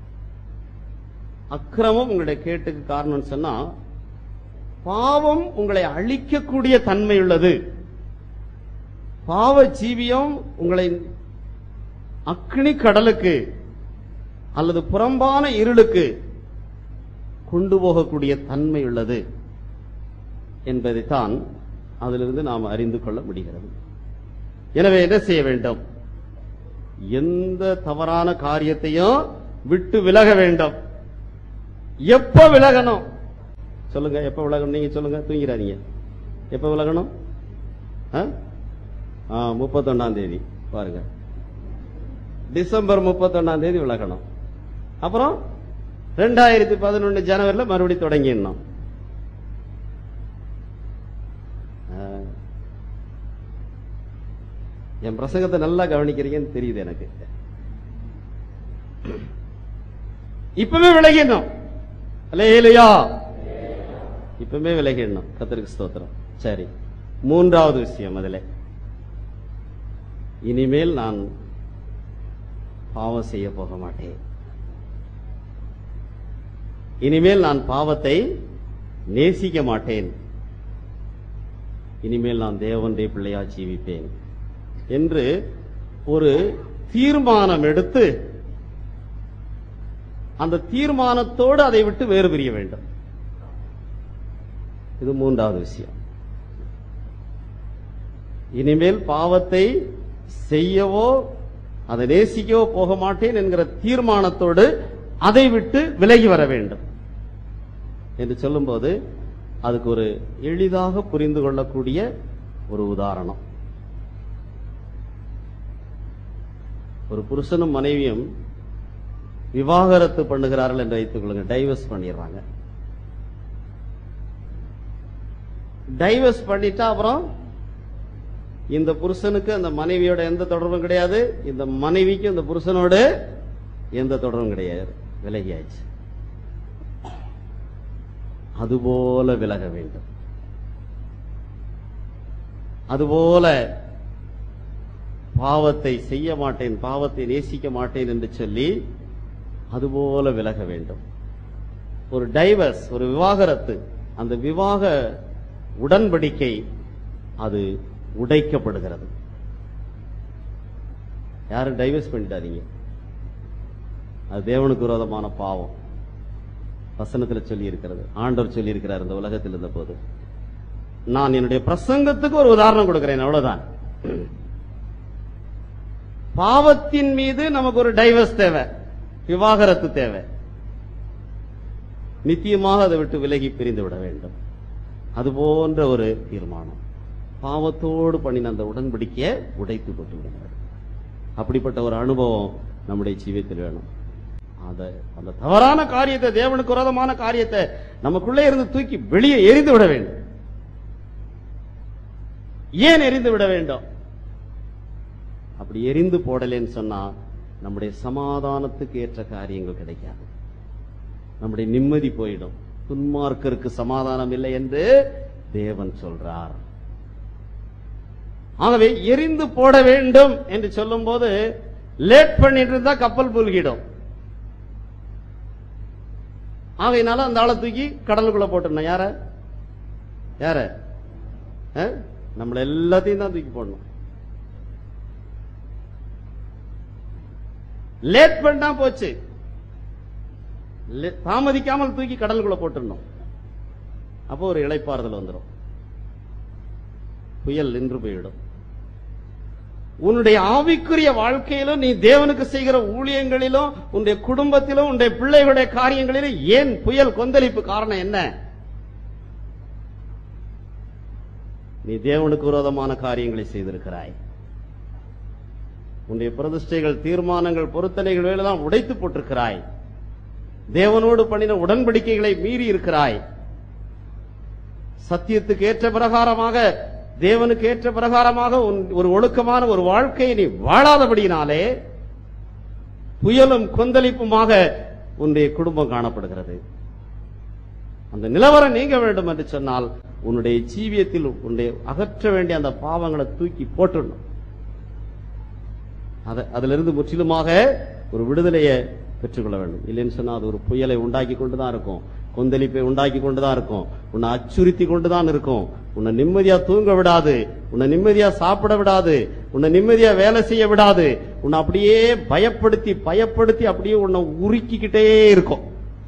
அக்கிரமம் உங்களுடைய கேட்டுக்கு காரணம் சொன்னா பாவம் உங்களை அழிக்கக்கூடிய தன்மை உள்ளது பாவ ஜீவியம் உங்களை அக்னி கடலுக்கு அல்லது புறம்பான இருளுக்கு கொண்டு போகக்கூடிய தன்மை உள்ளது என்பதைத்தான் அதிலிருந்து நாம் அறிந்து கொள்ள முடிகிறது எனவே என்ன செய்ய வேண்டும் எந்த தவறான காரியத்தையும் விட்டு விலக வேண்டும் எப்ப விலகணும் சொல்லுங்க எப்ப விலகணும் நீங்க சொல்லுங்க தூங்கிறாதீங்க எப்ப விலகணும் முப்பத்தொன்னாம் தேதி பாருங்க டிசம்பர் முப்பத்தொன்னாம் தேதி விலகணும் அப்புறம் ரெண்டாயிரத்தி பதினொன்னு ஜனவரில மறுபடியும் தொடங்கிடணும் ஆ. என் பிரசங்கத்தை நல்லா கவனிக்கிறீங்கன்னு தெரியுது எனக்கு இப்பவே விலகிடணும் அல்லேலூயா இப்பவே விலகிடணும் கத்தருக்கு ஸ்தோத்திரம் சரி மூன்றாவது விஷயம் அதுல இனிமேல் நான் பாவம் செய்ய போக மாட்டேன் இனிமேல் நான் பாவத்தை நேசிக்க மாட்டேன் இனிமேல் நான் தேவனுடைய பிள்ளையா ஜீவிப்பேன் என்று ஒரு தீர்மானம் எடுத்து அந்த தீர்மானத்தோடு அதை விட்டு வேறு பிரிய வேண்டும் இது மூன்றாவது விஷயம் இனிமேல் பாவத்தை செய்யவோ அதை நேசிக்கவோ போக மாட்டேன் என்கிற தீர்மானத்தோடு அதை விட்டு விலகி வர வேண்டும் என்று சொல்லும்போது அதுக்கு ஒரு எளிதாக புரிந்து கொள்ளக்கூடிய ஒரு உதாரணம் ஒரு புருஷனும் மனைவியும் விவாகரத்து பண்ணுகிறார்கள் என்று வைத்துக் கொள்ளுங்க டைவர்ஸ் பண்ணிடுறாங்க டைவர்ஸ் பண்ணிட்டா அப்புறம் இந்த புருஷனுக்கு அந்த மனைவியோட எந்த தொடர்பும் கிடையாது இந்த மனைவிக்கு இந்த புருஷனோடு எந்த தொடர்பும் கிடையாது விலகியாச்சு அதுபோல விலக வேண்டும் அதுபோல பாவத்தை செய்ய மாட்டேன் பாவத்தை நேசிக்க மாட்டேன் என்று சொல்லி அதுபோல விலக வேண்டும் ஒரு டைவர்ஸ் ஒரு விவாகரத்து அந்த விவாக உடன்படிக்கை அது உடைக்கப்படுகிறது யாரும் டைவர்ஸ் பண்ணிட்டாதீங்க அது தேவனுக்கு விரோதமான பாவம் வசனத்தில் சொல்லி இருக்கிறது ஆண்டவர் சொல்லி இருக்கிறார் இந்த உலகத்தில் இருந்த போது நான் என்னுடைய பிரசங்கத்துக்கு ஒரு உதாரணம் கொடுக்கிறேன் அவ்வளவுதான் பாவத்தின் மீது நமக்கு ஒரு டைவர்ஸ் தேவை விவாகரத்து தேவை நித்தியமாக அதை விட்டு விலகி பிரிந்து விட வேண்டும் அது போன்ற ஒரு தீர்மானம் பாவத்தோடு பண்ணின அந்த உடன்படிக்கையை உடைத்து போட்டு விடுங்கள் அப்படிப்பட்ட ஒரு அனுபவம் நம்முடைய ஜீவியத்தில் வேணும் அத அந்த தவறான காரியத்தை தேவனுக்கு விரோதமான காரியத்தை நமக்குள்ளே இருந்து தூக்கி வெளியே எரிந்து விட வேண்டும் ஏன் எரிந்து விட வேண்டும் அப்படி எரிந்து போடலேன்னு சொன்னா நம்முடைய சமாதானத்துக்கு ஏற்ற காரியங்கள் கிடைக்காது நம்முடைய நிம்மதி போயிடும் துன்மார்க்கருக்கு சமாதானம் இல்லை என்று தேவன் சொல்றார் ஆகவே எரிந்து போட வேண்டும் என்று சொல்லும் போது லேட் பண்ணிட்டு இருந்தா கப்பல் மூழ்கிடும் ஆகையினால அந்த ஆளை தூக்கி கடலுக்குள்ள போட்டுடணும் யார யார ஆ? நம்மள எல்லாத்தையும் தான் தூக்கி போடணும் லேட் பண்ணா போச்சு லே- தாமதிக்காமல் தூக்கி கடலுக்குள்ள போட்டுடணும் அப்போ ஒரு இளைப்பாறுதல் வந்துடும் புயல் நின்று போயிடும் உன்னுடைய ஆவிக்குரிய வாழ்க்கையிலும் நீ தேவனுக்கு செய்கிற ஊழியங்களிலும் உன்னுடைய குடும்பத்திலும் உன்னுடைய பிள்ளைகளுடைய காரியங்களிலும் ஏன் புயல் கொந்தளிப்பு காரணம் என்ன நீ தேவனுக்கு விரோதமான காரியங்களை செய்திருக்கிறாய் உன்னுடைய பிரதிஷ்டைகள் தீர்மானங்கள் பொருத்தனைகள் எல்லாம் உடைத்து போட்டிருக்கிறாய் தேவனோடு பண்ணின உடன்படிக்கைகளை மீறி இருக்கிறாய் சத்தியத்துக்கு ஏற்ற பிரகாரமாக தேவனுக்கு ஏற்ற பிரகாரமாக உன் ஒரு ஒழுக்கமான ஒரு வாழ்க்கையை நீ வாழாதபடியினாலே புயலும் கொந்தளிப்புமாக உன்னுடைய குடும்பம் காணப்படுகிறது அந்த நிலவரம் நீங்க வேண்டும் என்று சொன்னால் உன்னுடைய ஜீவியத்தில் உன்னுடைய அகற்ற வேண்டிய அந்த பாவங்களை தூக்கி போட்டுடணும் அத அதிலிருந்து முற்றிலுமாக ஒரு விடுதலையை பெற்றுக்கொள்ள வேண்டும் இல்லைன்னு சொன்னா அது ஒரு புயலை உண்டாக்கி கொண்டுதான் இருக்கும் கொந்தளிப்பை உண்டாக்கி கொண்டுதான் இருக்கும் உன்னை அச்சுறுத்தி கொண்டுதான் இருக்கும் உன்னை நிம்மதியா தூங்க விடாது உன்னை நிம்மதியா சாப்பிட விடாது உன்னை நிம்மதியா வேலை செய்ய விடாது உன்னை அப்படியே பயப்படுத்தி பயப்படுத்தி அப்படியே உன்னை உருக்கிக்கிட்டே இருக்கும்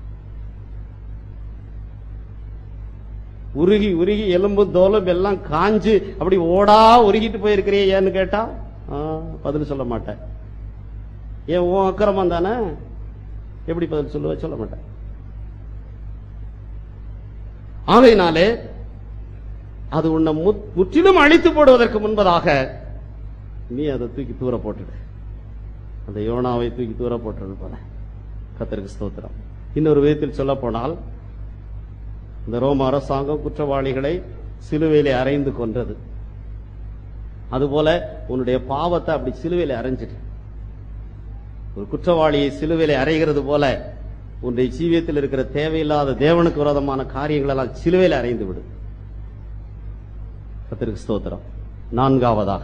உருகி உருகி எலும்பும் தோலும் எல்லாம் காஞ்சு அப்படி ஓடா உருகிட்டு போயிருக்கிறியே ஏன்னு கேட்டா ஆ, பதில் சொல்ல மாட்டேன் ஏன் உன் அக்கிரமம் தானே எப்படி பதில் சொல்லுவ சொல்ல மாட்டேன் ஆகையினாலே அது உன்னை முத்- முற்றிலும் அழித்து போடுவதற்கு முன்பதாக நீ அதை தூக்கி தூர போட்டுடு அந்த யோனாவை தூக்கி தூர போட்டது போல கத்தருக்கு ஸ்தோத்திரம் இன்னொரு விதத்தில் சொல்ல போனால் இந்த ரோம அரசாங்கம் குற்றவாளிகளை சிலுவையிலே அறைந்து கொன்றது அதுபோல உன்னுடைய பாவத்தை அப்படி சிலுவையில அரைஞ்சிட்டு ஒரு குற்றவாளியை சிலுவையில அறைகிறது போல உன்னுடைய ஜீவியத்தில் இருக்கிற தேவையில்லாத தேவனுக்கு விரோதமான காரியங்கள் எல்லாம் சிலுவையில அறைந்து விடு கத்திற்கு ஸ்தோத்திரம் நான்காவதாக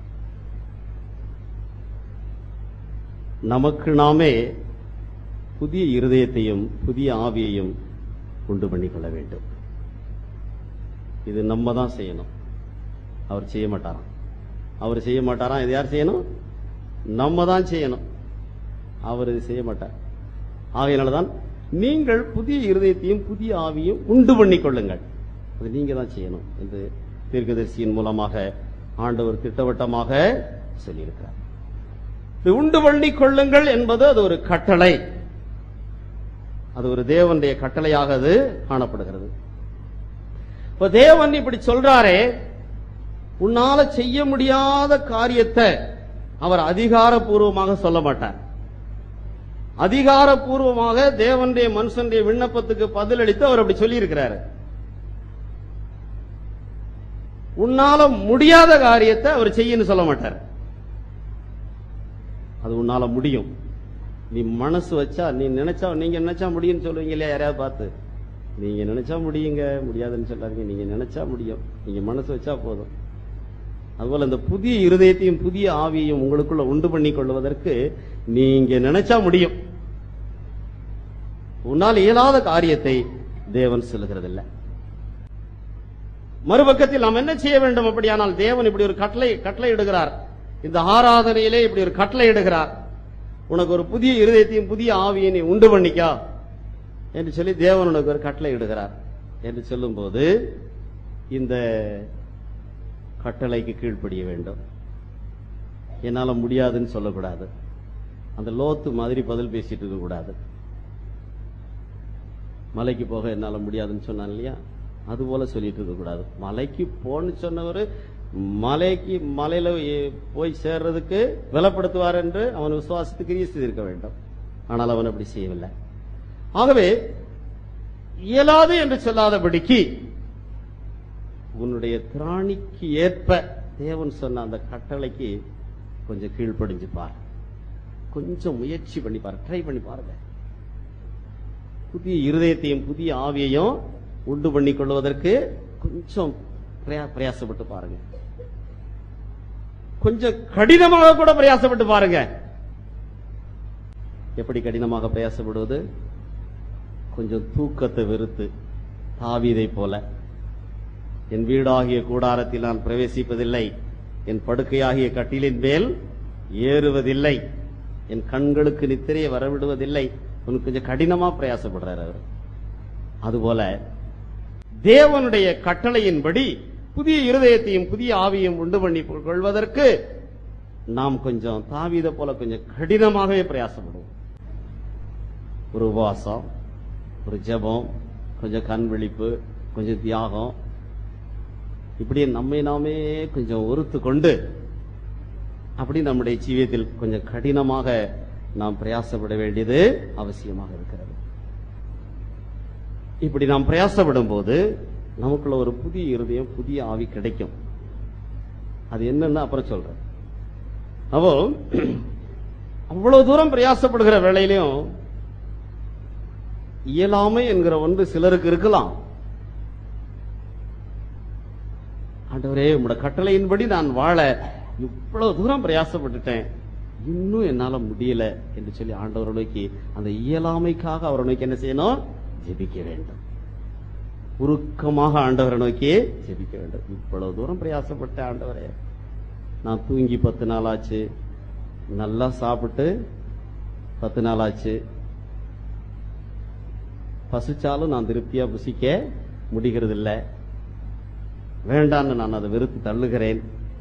நமக்கு நாமே புதிய இருதயத்தையும் புதிய ஆவியையும் உண்டு பண்ணிக்கொள்ள வேண்டும் இது நம்ம தான் செய்யணும் அவர் செய்ய மாட்டாராம் அவர் செய்ய மாட்டாராம் இது யார் செய்யணும் நம்ம தான் செய்யணும் அவர் இது செய்ய மாட்டார் ஆகையினாலதான் நீங்கள் புதிய இருதயத்தையும் புதிய ஆவியும் உண்டு பண்ணிக் கொள்ளுங்கள் அது நீங்க தான் செய்யணும் என்று தீர்க்கதரிசியின் மூலமாக ஆண்டவர் திட்டவட்டமாக சொல்லியிருக்கிறார் இது உண்டு பண்ணிக் கொள்ளுங்கள் என்பது அது ஒரு கட்டளை அது ஒரு தேவனுடைய கட்டளையாக அது காணப்படுகிறது இப்ப தேவன் இப்படி சொல்றாரே உன்னால செய்ய முடியாத காரியத்தை அவர் அதிகாரப்பூர்வமாக சொல்ல மாட்டார் அதிகாரப்பூர்வமாக தேவனுடைய மனுஷனுடைய விண்ணப்பத்துக்கு பதிலளித்து அவர் அப்படி சொல்லி இருக்கிறாரு உன்னால முடியாத காரியத்தை அவர் செய்யன்னு சொல்ல மாட்டார் அது உன்னால முடியும் நீ மனசு வச்சா நீ நினைச்சா நீங்க நினைச்சா முடியும்னு சொல்லுவீங்க இல்லையா யாரையாவது பார்த்து நீங்க நினைச்சா முடியுங்க முடியாதுன்னு சொல்லாதீங்க நீங்க நினைச்சா முடியும் நீங்க மனசு வச்சா போதும் அதுபோல இந்த புதிய இருதயத்தையும் புதிய ஆவியையும் உங்களுக்குள்ள உண்டு பண்ணிக் கொள்வதற்கு நீங்க நினைச்சா முடியும் உன்னால் இயலாத காரியத்தை தேவன் சொல்லுகிறதில்லை மறுபக்கத்தில் நாம் என்ன செய்ய வேண்டும் அப்படியானால் தேவன் இப்படி ஒரு கட்டளை கட்டளை இடுகிறார் இந்த ஆராதனையிலே இப்படி ஒரு கட்டளை இடுகிறார் உனக்கு ஒரு புதிய இருதயத்தையும் புதிய ஆவியை நீ உண்டு பண்ணிக்கா என்று சொல்லி தேவன் உனக்கு ஒரு கட்டளை இடுகிறார் என்று சொல்லும்போது இந்த கட்டளைக்கு கீழ்ப்படிய வேண்டும் என்னால முடியாதுன்னு சொல்லக்கூடாது அந்த லோத்து மாதிரி பதில் பேசிட்டு இருக்க கூடாது மலைக்கு போக என்னால முடியாதுன்னு சொன்னான் இல்லையா அது போல சொல்லிட்டு இருக்க கூடாது மலைக்கு போன்னு சொன்னவர் மலைக்கு மலையில ஏ- போய் சேர்றதுக்கு விலப்படுத்துவார் என்று அவன் விசுவாசத்துக்கு கிரியை செய்திருக்க வேண்டும் ஆனால் அவன் அப்படி செய்யவில்லை ஆகவே இயலாது என்று சொல்லாதபடிக்கு உன்னுடைய திராணிக்கு ஏற்ப தேவன் சொன்ன அந்த கட்டளைக்கு கொஞ்சம் கீழ்ப்படிஞ்சு பார் கொஞ்சம் முயற்சி பண்ணி பாரு ட்ரை பண்ணி பாருங்க புதிய இருதயத்தையும் புதிய ஆவியையும் உண்டு பண்ணிக் கொள்வதற்கு கொஞ்சம் பிரயா- பிரயாசப்பட்டு பாருங்க கொஞ்சம் கடினமாக கூட பிரயாசப்பட்டு பாருங்க எப்படி கடினமாக பிரயாசப்படுவது கொஞ்சம் தூக்கத்தை வெறுத்து தாவீதை போல என் வீடாகிய கூடாரத்தில் நான் பிரவேசிப்பதில்லை என் படுக்கையாகிய கட்டிலின் மேல் ஏறுவதில்லை என் கண்களுக்கு நித்திரையை வரவிடுவதில்லை உனக்கு கொஞ்சம் கடினமா பிரயாசப்படுறார் அவர் அதுபோல தேவனுடைய கட்டளையின்படி புதிய இருதயத்தையும் புதிய ஆவியும் உண்டு பண்ணி கொள்வதற்கு நாம் கொஞ்சம் தாவீத போல கொஞ்சம் கடினமாகவே பிரயாசப்படுவோம் ஒரு உபவாசம் ஒரு ஜெபம் கொஞ்சம் கண் விழிப்பு கொஞ்சம் தியாகம் இப்படியே நம்மை நாமே கொஞ்சம் ஒருத்து கொண்டு அப்படி நம்முடைய ஜீவியத்தில் கொஞ்சம் கடினமாக நாம் பிரயாசப்பட வேண்டியது அவசியமாக இருக்கிறது இப்படி நாம் பிரயாசப்படும் போது நமக்குள்ள ஒரு புதிய இருதயம் புதிய ஆவி கிடைக்கும் அது என்னன்னு அப்புறம் சொல்றேன் அப்போ அவ்வளவு தூரம் பிரயாசப்படுகிற வேளையிலையும் இயலாமை என்கிற ஒன்று சிலருக்கு இருக்கலாம் ஆண்டவரே உங்களோட கட்டளையின்படி நான் வாழ இவ்வளவு தூரம் பிரயாசப்பட்டுட்டேன் இன்னும் என்னால முடியல என்று சொல்லி ஆண்டவரை நோக்கி அந்த இயலாமைக்காக அவரை நோக்கி என்ன செய்யணும் ஜெபிக்க வேண்டும் உருக்கமாக ஆண்டவரை நோக்கி ஜெபிக்க வேண்டும் இவ்வளவு தூரம் பிரயாசப்பட்ட ஆண்டவரே நான் தூங்கி பத்து நாள் ஆச்சு நல்லா சாப்பிட்டு பத்து நாள் ஆச்சு பசிச்சாலும் நான் திருப்தியா புசிக்க முடிகிறது இல்லை வேண்டான்னு நான் அதை வெறுத்து தள்ளுகிறேன்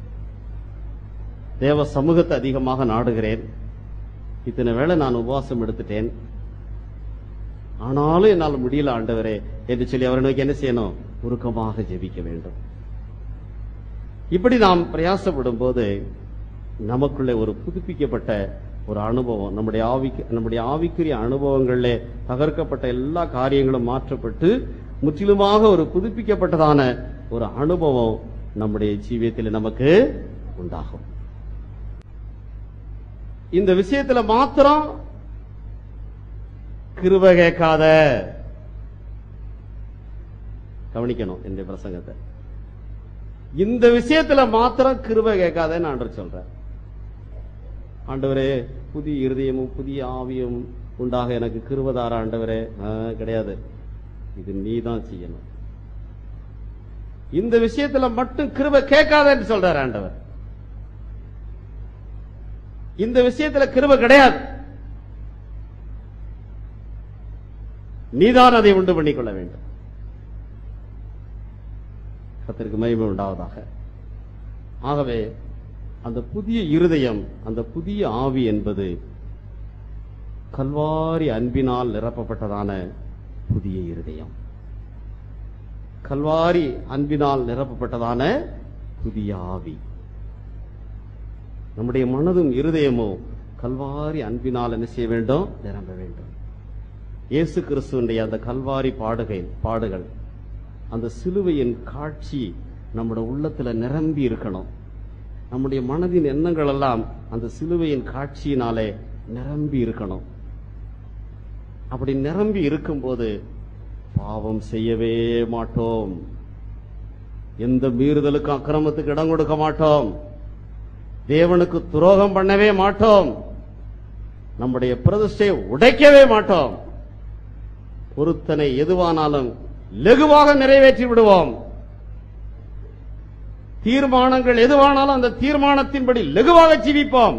தேவ சமூகத்தை அதிகமாக நாடுகிறேன் இத்தனை வேளை நான் உபவாசம் எடுத்துட்டேன் ஆனாலும் என்னால் முடியல ஆண்டவரே என்று சொல்லி அவரை நோக்கி என்ன செய்யணும் உருக்கமாக ஜெபிக்க வேண்டும் இப்படி நாம் பிரயாசப்படும் போது நமக்குள்ளே ஒரு புதுப்பிக்கப்பட்ட ஒரு அனுபவம் நம்முடைய ஆவிக்கு நம்முடைய ஆவிக்குரிய அனுபவங்களிலே தகர்க்கப்பட்ட எல்லா காரியங்களும் மாற்றப்பட்டு முற்றிலுமாக ஒரு புதுப்பிக்கப்பட்டதான ஒரு அனுபவம் நம்முடைய ஜீவியத்தில் நமக்கு உண்டாகும் இந்த விஷயத்துல மாத்திரம் கிருப கேட்காத கவனிக்கணும் இந்த பிரசங்கத்தை இந்த விஷயத்துல மாத்திரம் கிருப கேட்காதன்னு ஆண்டவர் சொல்ற ஆண்டவரே புதிய இருதயமும் புதிய ஆவியும் உண்டாக எனக்கு கிருபதார ஆண்டவரே ஆ, கிடையாது இது நீ தான் செய்யணும் இந்த விஷயத்துல மட்டும் கிருப கேட்காதன்னு சொல்றார் ஆண்டவர் இந்த விஷயத்துல கிருப கிடையாது நீதான் அதை உண்டு பண்ணிக்கொள்ள வேண்டும் கத்திற்கு மகிமை உண்டாவதாக ஆகவே அந்த புதிய இருதயம் அந்த புதிய ஆவி என்பது கல்வாரி அன்பினால் நிரப்பப்பட்டதான புதிய இருதயம் கல்வாரி அன்பினால் நிரப்பப்பட்டதான புதிய ஆவி நம்முடைய மனதும் இருதயமும் கல்வாரி அன்பினால் என்ன செய்ய வேண்டும் நிரம்ப வேண்டும் இயேசு கிறிஸ்துவனுடைய அந்த கல்வாரி பாடுகை பாடுகள் அந்த சிலுவையின் காட்சி நம்முடைய உள்ளத்துல நிரம்பி இருக்கணும் நம்முடைய மனதின் எண்ணங்கள் எல்லாம் அந்த சிலுவையின் காட்சியினாலே நிரம்பி இருக்கணும் அப்படி நிரம்பி இருக்கும்போது பாவம் செய்யவே மாட்டோம் எந்த மீறுதலுக்கும் அக்கிரமத்துக்கு இடம் கொடுக்க மாட்டோம் தேவனுக்கு துரோகம் பண்ணவே மாட்டோம் நம்முடைய பிரதிஷ்டையை உடைக்கவே மாட்டோம் பொருத்தனை எதுவானாலும் லகுவாக நிறைவேற்றி விடுவோம் தீர்மானங்கள் எதுவானாலும் அந்த தீர்மானத்தின்படி லகுவாக ஜீவிப்போம்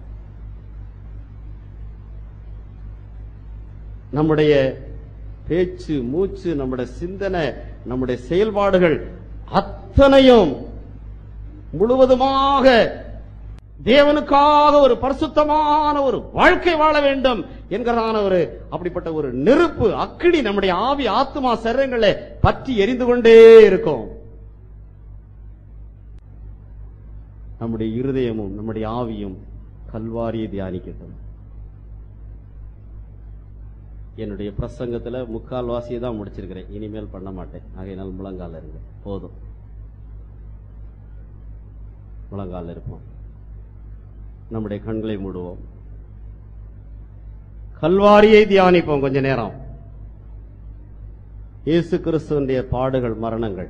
நம்முடைய பேச்சு மூச்சு நம்முடைய சிந்தனை நம்முடைய செயல்பாடுகள் அத்தனையும் முழுவதுமாக தேவனுக்காக ஒரு பரிசுத்தமான ஒரு வாழ்க்கை வாழ வேண்டும் என்கிறதான ஒரு அப்படிப்பட்ட ஒரு நெருப்பு அக்கினி நம்முடைய ஆவி ஆத்மா சரீரங்களை பற்றி எரிந்து கொண்டே இருக்கும் நம்முடைய இருதயமும் நம்முடைய ஆவியும் கல்வாரியை தியானிக்கட்டும் என்னுடைய பிரசங்கத்துல முக்கால் வாசியை தான் முடிச்சிருக்கிறேன் இனிமேல் பண்ண மாட்டேன் ஆகையினால் முழங்கால இருங்க போதும் முழங்கால இருப்போம் நம்முடைய கண்களை மூடுவோம் கல்வாரியை தியானிப்போம் கொஞ்ச நேரம் இயேசு கிறிஸ்துவனுடைய பாடுகள் மரணங்கள்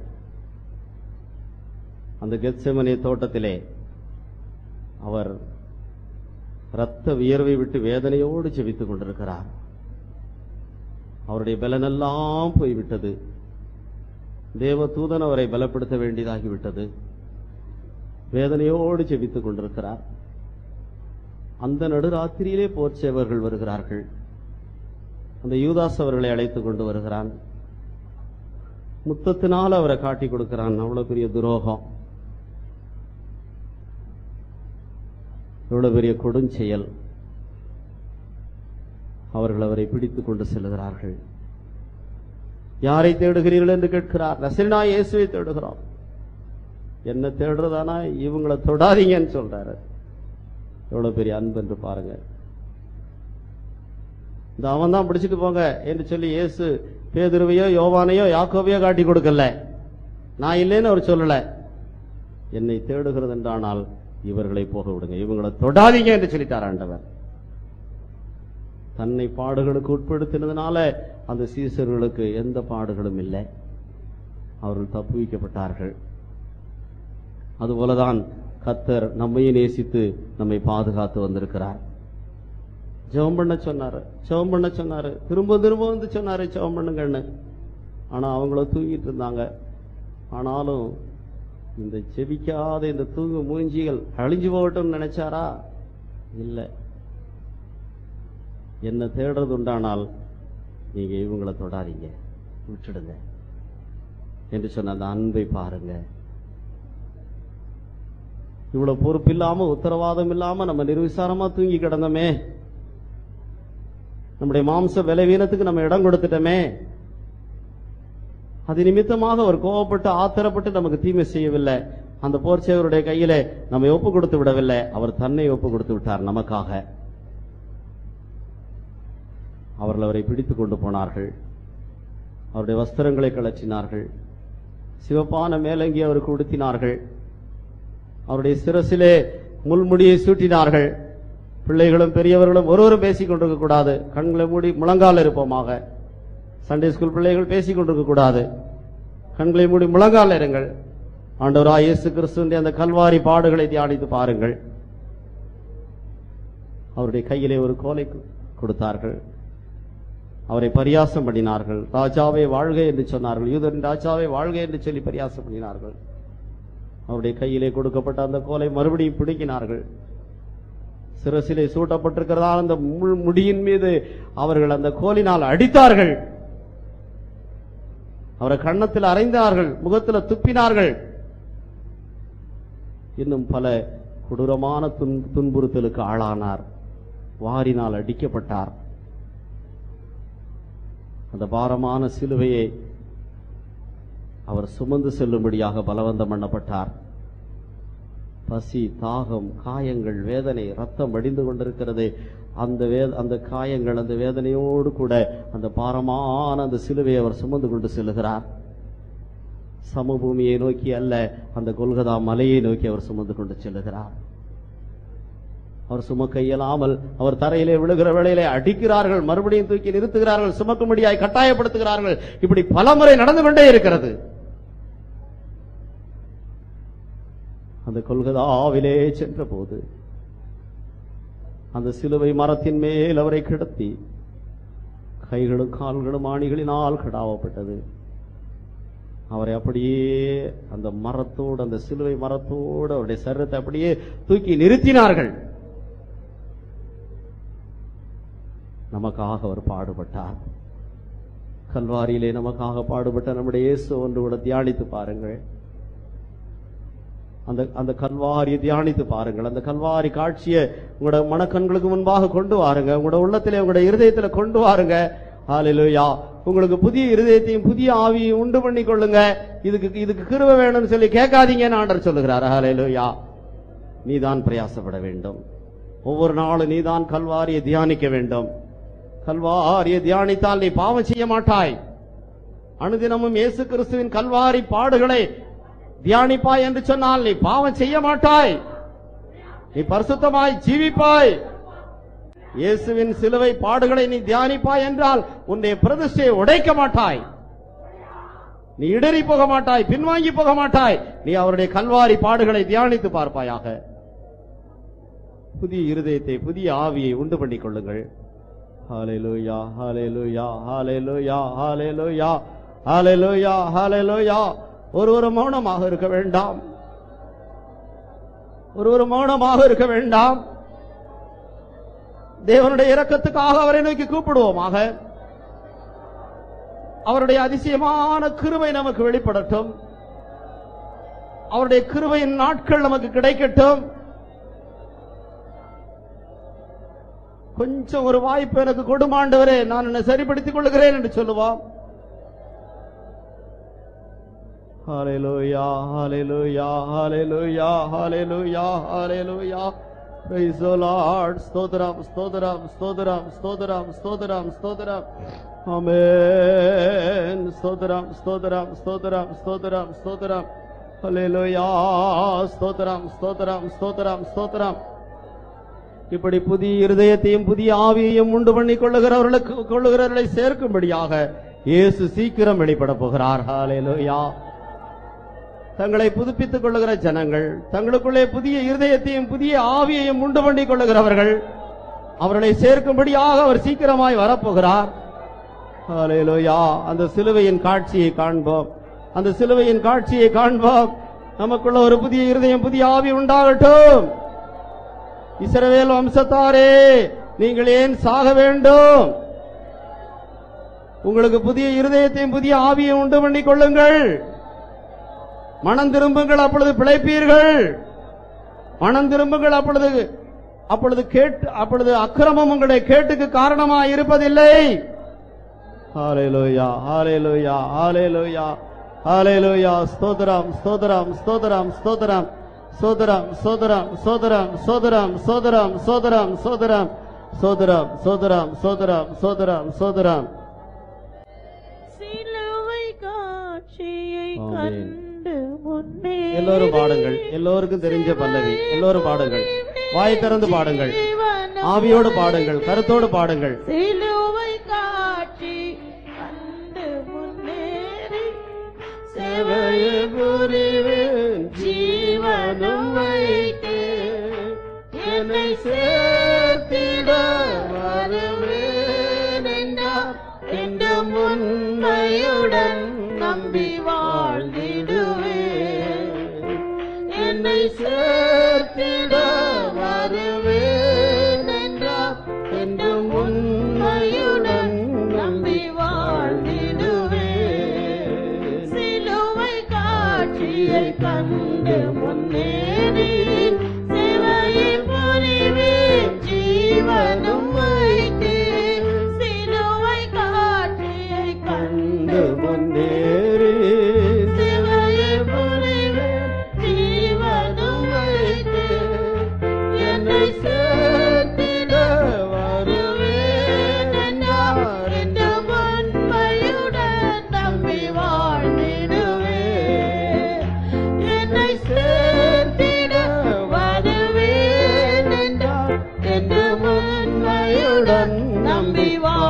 அந்த கெத்செமனே தோட்டத்திலே அவர் இரத்த வியர்வை விட்டு வேதனையோடு ஜெபித்துக் கொண்டிருக்கிறார் அவருடைய பலனெல்லாம் போய்விட்டது தேவ தூதன் அவரை பலப்படுத்த வேண்டியதாகிவிட்டது வேதனையோடு ஜெபித்துக் கொண்டிருக்கிறார் அந்த நடுராத்திரியிலே போர்ச்சேவர்கள் வருகிறார்கள் அந்த யூதாஸ் அவர்களை அழைத்துக் கொண்டு வருகிறான் முத்தத்தினால் அவரை காட்டி கொடுக்கிறான் அவ்வளவு பெரிய துரோகம் எவ்வளவு பெரிய கொடுஞ்செயல் அவர்கள் அவரை பிடித்துக் கொண்டு செல்கிறார்கள் யாரை தேடுகிறீர்கள் என்று கேட்கிறார் நசிரினா இயேசுவை தேடுகிறோம் என்ன தேடுறதானா இவங்களை தொடாதீங்கன்னு சொல்றாரு எவ்வளவு பெரிய அன்பு என்று பாருங்க இந்த அவன் தான் பிடிச்சிட்டு போங்க என்று சொல்லி இயேசு பேதுருவையோ யோவானையோ யாக்கோவையோ காட்டி கொடுக்கல நான் இல்லைன்னு அவர் சொல்லல என்னை தேடுகிறது என்றானால் இவர்களை போக விடுங்க இவங்களை தொடாதீங்க என்று சொல்லிட்டார் ஆண்டவர் தன்னை பாடுகளுக்கு உட்படுத்தினதுனால அந்த சீசர்களுக்கு எந்த பாடுகளும் இல்லை அவர்கள் தப்புவிக்கப்பட்டார்கள் அதுபோலதான் கத்தர் நம்மையும் நேசித்து நம்மை பாதுகாத்து வந்திருக்கிறார் ஜெபம் பண்ண சொன்னாரு ஜெபம் பண்ண சொன்னாரு திரும்ப திரும்ப வந்து சொன்னாரு ஜெபம் பண்ணுங்கன்னு ஆனா அவங்கள தூங்கிட்டு இருந்தாங்க ஆனாலும் இந்த செபிக்காத இந்த தூங்கு மூஞ்சிகள் அழிஞ்சு போகட்டும்னு நினைச்சாரா இல்லை என்ன தேடுறது உண்டானால் நீங்க இவங்களை தொடாதீங்க விட்டுடுங்க என்று சொன்ன அந்த அன்பை பாருங்க இவ்வளவு பொறுப்பு இல்லாம உத்தரவாதம் இல்லாம நம்ம நிர்விசாரமா தூங்கி கிடந்தோமே நம்முடைய மாம்ச பலவீனத்துக்கு நம்ம இடம் கொடுத்துட்டோமே அது நிமித்தமாக அவர் கோபப்பட்டு ஆத்திரப்பட்டு நமக்கு தீமை செய்யவில்லை அந்த போர்ச்சேவருடைய கையிலே நம்மை ஒப்பு கொடுத்து விடவில்லை அவர் தன்னை ஒப்பு கொடுத்து விட்டார் நமக்காக அவர்கள் அவரை பிடித்துக் கொண்டு போனார்கள் அவருடைய வஸ்திரங்களை கழற்றினார்கள் சிவப்பான மேலங்கி அவருக்கு உடுத்தினார்கள் அவருடைய சிரசிலே முள்முடியை சூட்டினார்கள் பிள்ளைகளும் பெரியவர்களும் ஒருவரும் பேசிக் கொண்டிருக்க கூடாது கண்களை மூடி முழங்கால் இருப்போமாக சண்டே ஸ்கூல் பிள்ளைகள் பேசிக் கொண்டிருக்க கூடாது கண்களை மூடி முழங்கால் இருங்கள் ஆண்டவராய் இயேசு கிறிஸ்துவின் அந்த கல்வாரி பாடுகளை தியானித்து பாருங்கள் அவருடைய கையிலே ஒரு கோலை கு- கொடுத்தார்கள் அவரை பரியாசம் பண்ணினார்கள் ராஜாவே வாழ்க என்று சொன்னார்கள் யூதரின் ராஜாவே வாழ்க என்று சொல்லி பரியாசம் பண்ணினார்கள் அவருடைய கையிலே கொடுக்கப்பட்ட அந்த கோலை மறுபடியும் பிடுங்கினார்கள் சிரசிலே சூட்டப்பட்டிருக்கிறதால் அந்த முள் முடியின் மீது அவர்கள் அந்த கோலினால் அடித்தார்கள் அவரை கன்னத்தில் அறைந்தார்கள் முகத்தில் துப்பினார்கள் இன்னும் பல கொடூரமான துன் துன்புறுத்தலுக்கு ஆளானார் வாரினால் அடிக்கப்பட்டார் அந்த பாரமான சிலுவையை அவர் சுமந்து செல்லும்படியாக பலவந்தம் பண்ணப்பட்டார் பசி தாகம் காயங்கள் வேதனை ரத்தம் வடிந்து கொண்டிருக்கிறது அந்த வே அந்த காயங்கள் அந்த வேதனையோடு கூட அந்த பாரமான அந்த சிலுவையை அவர் சுமந்து கொண்டு செல்லுகிறார் சமபூமியை நோக்கி அல்ல அந்த கொல்கதா மலையை நோக்கி அவர் சுமந்து கொண்டு செல்லுகிறார் அவர் சுமக்க இயலாமல் அவர் தரையிலே விழுகிற வேளையிலே அடிக்கிறார்கள் மறுபடியும் தூக்கி நிறுத்துகிறார்கள் சுமக்கும்படியாய் கட்டாயப்படுத்துகிறார்கள் இப்படி பலமுறை நடந்து கொண்டே இருக்கிறது அந்த கொல்கதாவிலே சென்ற போது அந்த சிலுவை மரத்தின் மேல் அவரை கிடத்தி கைகளும் கால்களும் ஆணிகளினால் கடாவப்பட்டது அவரை அப்படியே அந்த மரத்தோடு அந்த சிலுவை மரத்தோடு அவருடைய சரீரத்தை அப்படியே தூக்கி நிறுத்தினார்கள் நமக்காக அவர் பாடுபட்டார் கல்வாரியிலே நமக்காக பாடுபட்ட நம்முடைய இயேசு ஒன்று கூட தியானித்து பாருங்கள் அந்த அந்த கல்வாரியை தியானித்து பாருங்கள் அந்த கல்வாரி காட்சியை உங்களோட மனக்கண்களுக்கு முன்பாக கொண்டு வாருங்க உங்களோட உள்ளத்திலே உங்களோட இருதயத்துல கொண்டு வாருங்க ஹalleluya உங்களுக்கு புதிய இருதயத்தையும் புதிய ஆவியையும் உண்டு பண்ணி கொள்ளுங்க இதுக்கு இதுக்கு கிருபை வேணும்னு சொல்லி கேட்காதீங்கன்னு ஆண்டர் சொல்லுகிறார் ஹalleluya நீதான் பிரயாசப்பட வேண்டும் ஒவ்வொரு நாளும் நீதான் கல்வாரியை தியானிக்க வேண்டும் கல்வாரியை தியானித்தால் நீ பாவம் செய்ய மாட்டாய் அனுதினமும் இயேசு கிறிஸ்துவின் கல்வாரி பாடுகளை தியானிப்பாய் என்று சொன்னால் நீ பாவம் செய்ய மாட்டாய் நீ பரிசுத்தமாய் ஜீவிப்பாய் இயேசுவின் சிலுவை பாடுகளை நீ தியானிப்பாய் என்றால் உன்னுடைய பிரதிஷ்டையை உடைக்க மாட்டாய் நீ இடறி போக மாட்டாய் பின்வாங்கி போக மாட்டாய் நீ அவருடைய கல்வாரி பாடுகளை தியானித்து பார்ப்பாயாக புதிய இருதயத்தை புதிய ஆவியை உண்டு பண்ணிக் கொள்ளுங்கள் ஹalleluya ஹalleluya ஹalleluya ஹalleluya ஹalleluya ஹalleluya ஒருவர் மௌனமாக இருக்க வேண்டாம் ஒருவர் மௌனமாக இருக்க வேண்டாம் தேவனுடைய இரக்கத்துக்காக அவரை நோக்கி கூப்பிடுவோமாக அவருடைய அதிசயமான கிருபை நமக்கு வெளிப்படட்டும் அவருடைய கிருபையின் நாட்கள் நமக்கு கிடைக்கட்டும் கொஞ்சம் ஒரு வாய்ப்பு எனக்கு கொடுமாண்டவரே நான் என்னை சரிப்படுத்திக் கொள்ளுகிறேன் என்று சொல்லுவான் Hallelujah, hallelujah, hallelujah, hallelujah, hallelujah. Praise the Lord. ஸ்தோத்திரம், ஸ்தோத்திரம், ஸ்தோத்திரம், ஸ்தோத்திரம், ஸ்தோத்திரம், ஸ்தோத்திரம். Amen. ஸ்தோத்திரம், ஸ்தோத்திரம், ஸ்தோத்திரம், ஸ்தோத்திரம், ஸ்தோத்திரம். Hallelujah. ஸ்தோத்திரம், ஸ்தோத்திரம், ஸ்தோத்திரம், ஸ்தோத்திரம். இப்படி புதிய இருதயத்தையும் புதிய ஆவியையும் உண்டு பண்ணி கொள்ளுகிறவர்களுக்கு கொள்ளுகிறவர்களை சேர்க்கும்படியாக இயேசு சீக்கிரம் வெளிப்பட போகிறார் ஹalleluya தங்களை புதுப்பித்துக் கொள்ளுகிற ஜனங்கள் தங்களுக்குள்ளே புதிய இருதயத்தையும் புதிய ஆவியையும் உண்டு பண்ணி கொள்ளுகிறவர்கள் அவர்களை சேர்க்கும்படியாக அவர் சீக்கிரமாய் வரப்போகிறார் ஹalleluya அந்த சிலுவையின் காட்சியை காண்போம் அந்த சிலுவையின் காட்சியை காண்போம் நமக்குள்ள ஒரு புதிய இருதயம் புதிய ஆவி உண்டாகட்டும் இஸ்ரவேல் வம்சத்தாரே நீங்கள் ஏன் சாக வேண்டும் உங்களுக்கு புதிய இருதயத்தையும் புதிய ஆவியை உண்டு பண்ணிக் கொள்ளுங்கள் மனம் திரும்புங்கள் அப்பொழுது பிழைப்பீர்கள் மனம் திரும்புங்கள் அப்பொழுது அப்பொழுது கேட்டு அப்பொழுது அக்கிரமம் உங்களுடைய கேட்டுக்கு காரணமா இருப்பதில்லை ஹalleluya ஹalleluya ஹalleluya ஹalleluya ஸ்தோத்திரம் ஸ்தோத்திரம் ஸ்தோத்திரம் ஸ்தோத்திரம் சோதரம் சோதரம் சோதரம் சோதரம் சோதரம் சோதரம் சோதரம் சோதரம் சோதரம் சோதரம் சோதரம் சோதரம் சிலுவை காட்சியை ஆமென். கண்டு முன்னே எல்லோரும் பாடுங்கள் எல்லோருக்கும் தெரிஞ்ச பல்லவி எல்லோரும் பாடுங்கள் வாய் திறந்து பாடுங்கள் ஆவியோடு பாடுங்கள் கருத்தோடு பாடுங்கள் சிலுவை காட்சி கண்டு முன்னேறி சேவையை புரிவேன் ஜீவனும் வைத்து என்னை சேர்த்திட வருவேன் என்றார் என்றும் உண்மையுடன் நம்பி வாழ்ந்திடுவேன் என்னை சேர்த்திட வருவேன் என்றார் என்றும் உண்மையுடன் நம்பி வாழ்ந்திடுவேன் சிலுவை காட்சியை கண்டு முன்னேறி சிலுவை புரிவேன் ஜீவனும் வைத்து சிலுவை காட்சியை கண்டு கண்டு முன்னேறி சிலுவை புரிவேன் ஜீவனும் வைத்து என்னை சேர்த்திட வருவேன் என்றார் என்றும் உண்மையுடன் நம்பி வாழ்ந்திடுவேன் என்னை சேர்த்திட வருவேன் என்றார் என்றும் உண்மையுடன் நம்பி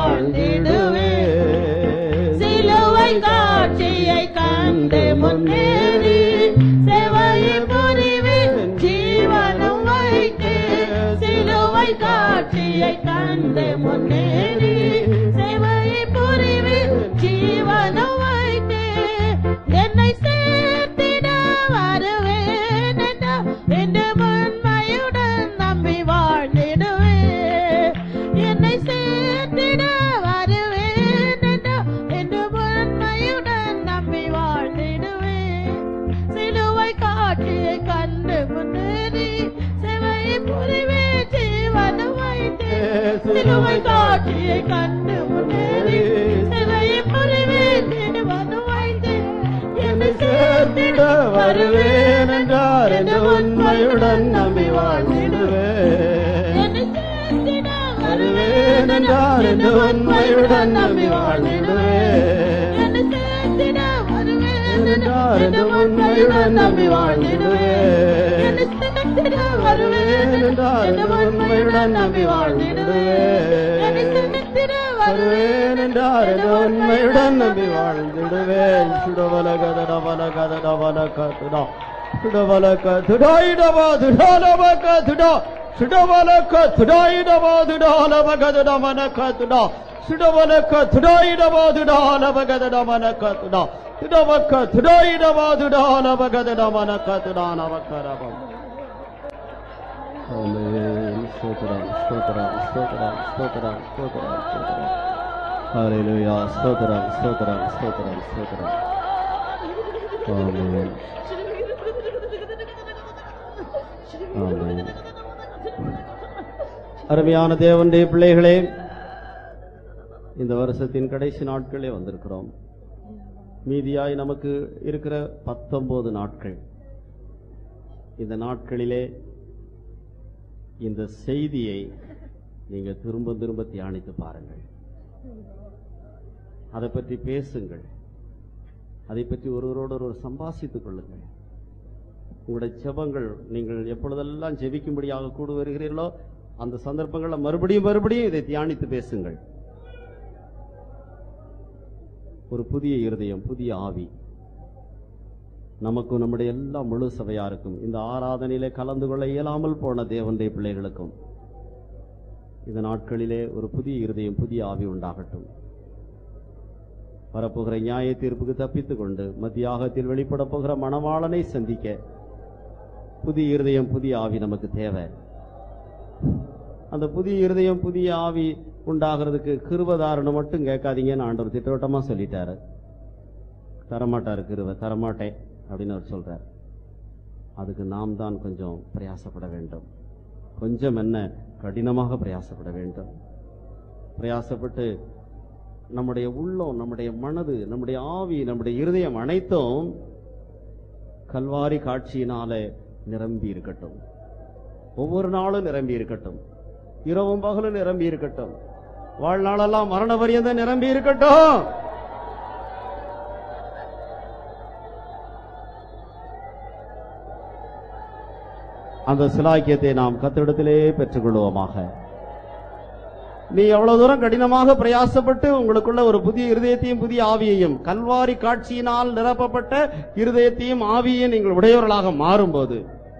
வாழ்ந்திடுவேன் சிலுவை காட்சியை கண்டு முன்னேறி செவையை புரிவேன் ஜீவனும் வைத்து சிலுவை காட்சியை கண்டு முன்னேறி செவையை புரிவேன் ஜீவனும் வைத்து என்னை சேர்த்திட வருவேன் என்ற என்று உண்மையுடன் நம்பி வாழ்ந்திடுவேன் என்னை சேர்த்திட வருவேன் என்ற என்று உண்மையுடன் நம்பி வாழ்ந்திடுவேன் சிலுவை காட்சியை கண்டு முன்னேறி சிவையை புரிவேன் ஜீவனும் வைத்து சிலுவை காட்சியை கண்டு முன்னேறி சிவையை புரிவேன் ஜீவனும் வைத்து என்னை சேர்த்திட வருவேன் என்றார் என்று உண்மையுடன் நம்பி வாழ்ந்திடுவேன் என்னை சேர்த்திட வருவேன் என்றார் என்று உண்மையுடன் நம்பி வாழ்ந்திடுவேன் என்னை சேர்த்திட வருவேன் என்றார் என்று உண்மையுடன் நம்பி வாழ்ந்திடுவேன் என்னை சேர்த்திட வருவேன் என்றார் என்று உண்மையுடன் நம்பி வாழ்ந்திடுவேன் வருவேன் என்றார் என்று உண்மையுடன் நம்பி வாழ்ந்திடுவேன் சுடவல கதட வல கதட வல கதுடா சுடவல கதுடா இடவா துடாலவ கதுடா சுடவல கதுடா இடவா துடாலவ கதுட மன கதுடா சுடவல கதுடா இடவா துடாலவ கதட மன கதுடா சுடவ கதுடா இடவா துடாலவ கதட மன கதுடா நவக்கரபம் ஆமென். ஸ்தோத்திரம், ஸ்தோத்திரம், ஸ்தோத்திரம், ஸ்தோத்திரம், ஸ்தோத்திரம், ஸ்தோத்திரம். ஹalleluya. ஸ்தோத்திரம், ஸ்தோத்திரம், ஸ்தோத்திரம், ஸ்தோத்திரம். ஆமென். ஆமென். அருமையான தேவனுடைய பிள்ளைகளே இந்த வருஷத்தின் கடைசி நாட்களே வந்திருக்கிறோம் மீதியாய் நமக்கு இருக்கிற பத்தொன்பது நாட்கள் இந்த நாட்களிலே இந்த செய்தியை நீங்க திரும்ப திரும்ப தியானித்து பாருங்கள் அதை பற்றி பேசுங்கள் அதை பற்றி ஒருவரோடு ஒருவர் சம்பாசித்துக் கொள்ளுங்கள் உங்களுடைய ஜெபங்கள் நீங்கள் எப்பொழுதெல்லாம் ஜெபிக்கும்படியாக கூடு வருகிறீர்களோ அந்த சந்தர்ப்பங்களில் மறுபடியும் மறுபடியும் இதை தியானித்து பேசுங்கள் ஒரு புதிய இருதயம் புதிய ஆவி நமக்கும் நம்முடைய எல்லா முழு சபையாருக்கும் இந்த ஆராதனையிலே கலந்து கொள்ள இயலாமல் போன தேவனுடைய பிள்ளைகளுக்கும் இந்த நாட்களிலே ஒரு புதிய இருதயம் புதிய ஆவி உண்டாகட்டும் வரப்போகிற நியாய தீர்ப்புக்கு தப்பித்துக் கொண்டு மத்தியாகத்தில் வெளிப்பட போகிற மணவாளனை சந்திக்க புதிய இருதயம் புதிய ஆவி நமக்கு தேவை அந்த புதிய இருதயம் புதிய ஆவி உண்டாகிறதுக்கு கிருபதாரணம் மட்டும் கேட்காதீங்கன்னு ஆண்டவர் திட்டவட்டமா சொல்லிட்டாரு தரமாட்டாரு கிருப தரமாட்டேன் அப்படின்னு அவர் சொல்றார் அதுக்கு நாம் தான் கொஞ்சம் பிரயாசப்பட வேண்டும் கொஞ்சம் என்ன கடினமாக பிரயாசப்பட வேண்டும் பிரயாசப்பட்டு நம்முடைய உள்ளம் நம்முடைய மனது நம்முடைய ஆவி நம்முடைய இருதயம் அனைத்தும் கல்வாரி காட்சியினாலே நிரம்பி இருக்கட்டும் ஒவ்வொரு நாளும் நிரம்பி இருக்கட்டும் இரவும் பகலும் நிரம்பி இருக்கட்டும் வாழ்நாளெல்லாம் மரண பரியந்தம் நிரம்பி இருக்கட்டும் அந்த சிலாக்கியத்தை நாம் கத்திடத்திலே பெற்றுக்கொள்வோமாக நீ எவ்வளவு தூரம் கடினமாக பிரயாசப்பட்டு உங்களுக்குள்ள ஒரு புதிய இருதயத்தையும் புதிய ஆவியையும் கல்வாரி காட்சியினால் நிரப்பப்பட்ட இருதயத்தையும் ஆவியையும் நீங்கள் உடையவர்களாக மாறும்போது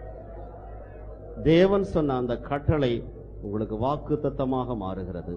தேவன் சொன்ன அந்த கட்டளை உங்களுக்கு வாக்கு தத்தமாக மாறுகிறது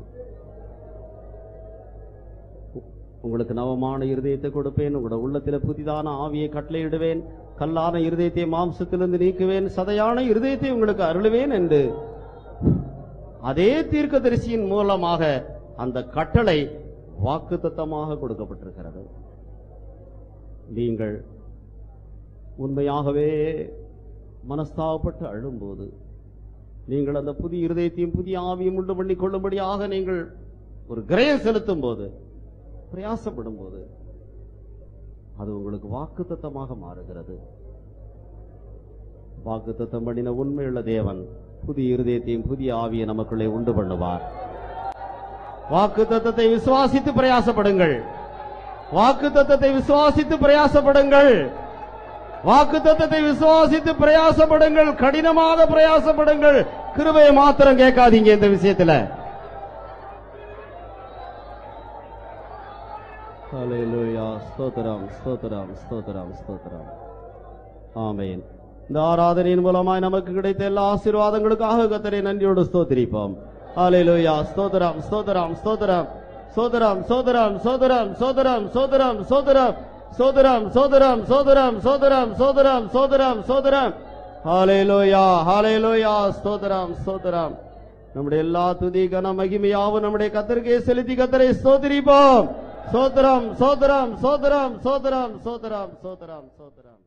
உங்களுக்கு நவமான இருதயத்தை கொடுப்பேன் உங்களோட உள்ளத்தில புதிதான ஆவியை கட்டளையிடுவேன் கல்லான இருதயத்தை மாம்சத்திலிருந்து நீக்குவேன் சதையான இருதயத்தை உங்களுக்கு அருளுவேன் என்று அதே தீர்க்கதரிசியின் மூலமாக அந்த கட்டளை வாக்குத்தத்தமாக கொடுக்கப்பட்டிருக்கிறது நீங்கள் உண்மையாகவே மனஸ்தாபப்பட்டு அழும்போது நீங்கள் அந்த புதிய இருதயத்தையும் புதிய ஆவியும் உண்டு பண்ணி கொள்ளும்படியாக நீங்கள் ஒரு கிரயம் செலுத்தும் போது பிரயாசப்படும் போது அது உங்களுக்கு வாக்குத்தத்தமாக மாறுகிறது வாக்குத்தத்தம் பண்ணின உண்மையுள்ள தேவன் புதிய இருதயத்தையும் புதிய ஆவியை நமக்குள்ளே உண்டு பண்ணுவார் வாக்கு தத்தத்தை விசுவாசித்து பிரயாசப்படுங்கள் வாக்கு தத்தத்தை விசுவாசித்து பிரயாசப்படுங்கள் வாக்கு தத்தத்தை விசுவாசித்து பிரயாசப்படுங்கள் கடினமாக பிரயாசப்படுங்கள் கிருபையை மாத்திரம் கேட்காதீங்க இந்த விஷயத்துல ஹalleluya ஸ்தோத்திரம் ஸ்தோத்திரம் ஸ்தோத்திரம் ஸ்தோத்திரம் ஆமென் இந்த ஆராதனையின் மூலமாய் நமக்கு கிடைத்த எல்லா ஆசீர்வாதங்களுக்காக கத்தரை நன்றியோடு ஸ்தோத்திரிப்போம் ஹalleluya ஸ்தோத்திரம் ஸ்தோத்திரம் ஸ்தோத்திரம் சோதரம் சோதரம் சோதரம் சோதரம் சோதரம் சோதரம் சோதரம் சோதரம் சோதரம் சோதரம் சோதரம் சோதரம் சோதரம் ஹalleluya ஹalleluya ஸ்தோத்திரம் ஸ்தோத்திரம் நம்முடைய எல்லா துதி கன மகிமையாவும் நம்முடைய கத்தருக்கே செலுத்தி கத்தரை ஸ்தோத்திரிப்போம் சோதரம் சோதரம் சோதரம் சோதரம் சோதரம் சோதரம் சோதரம்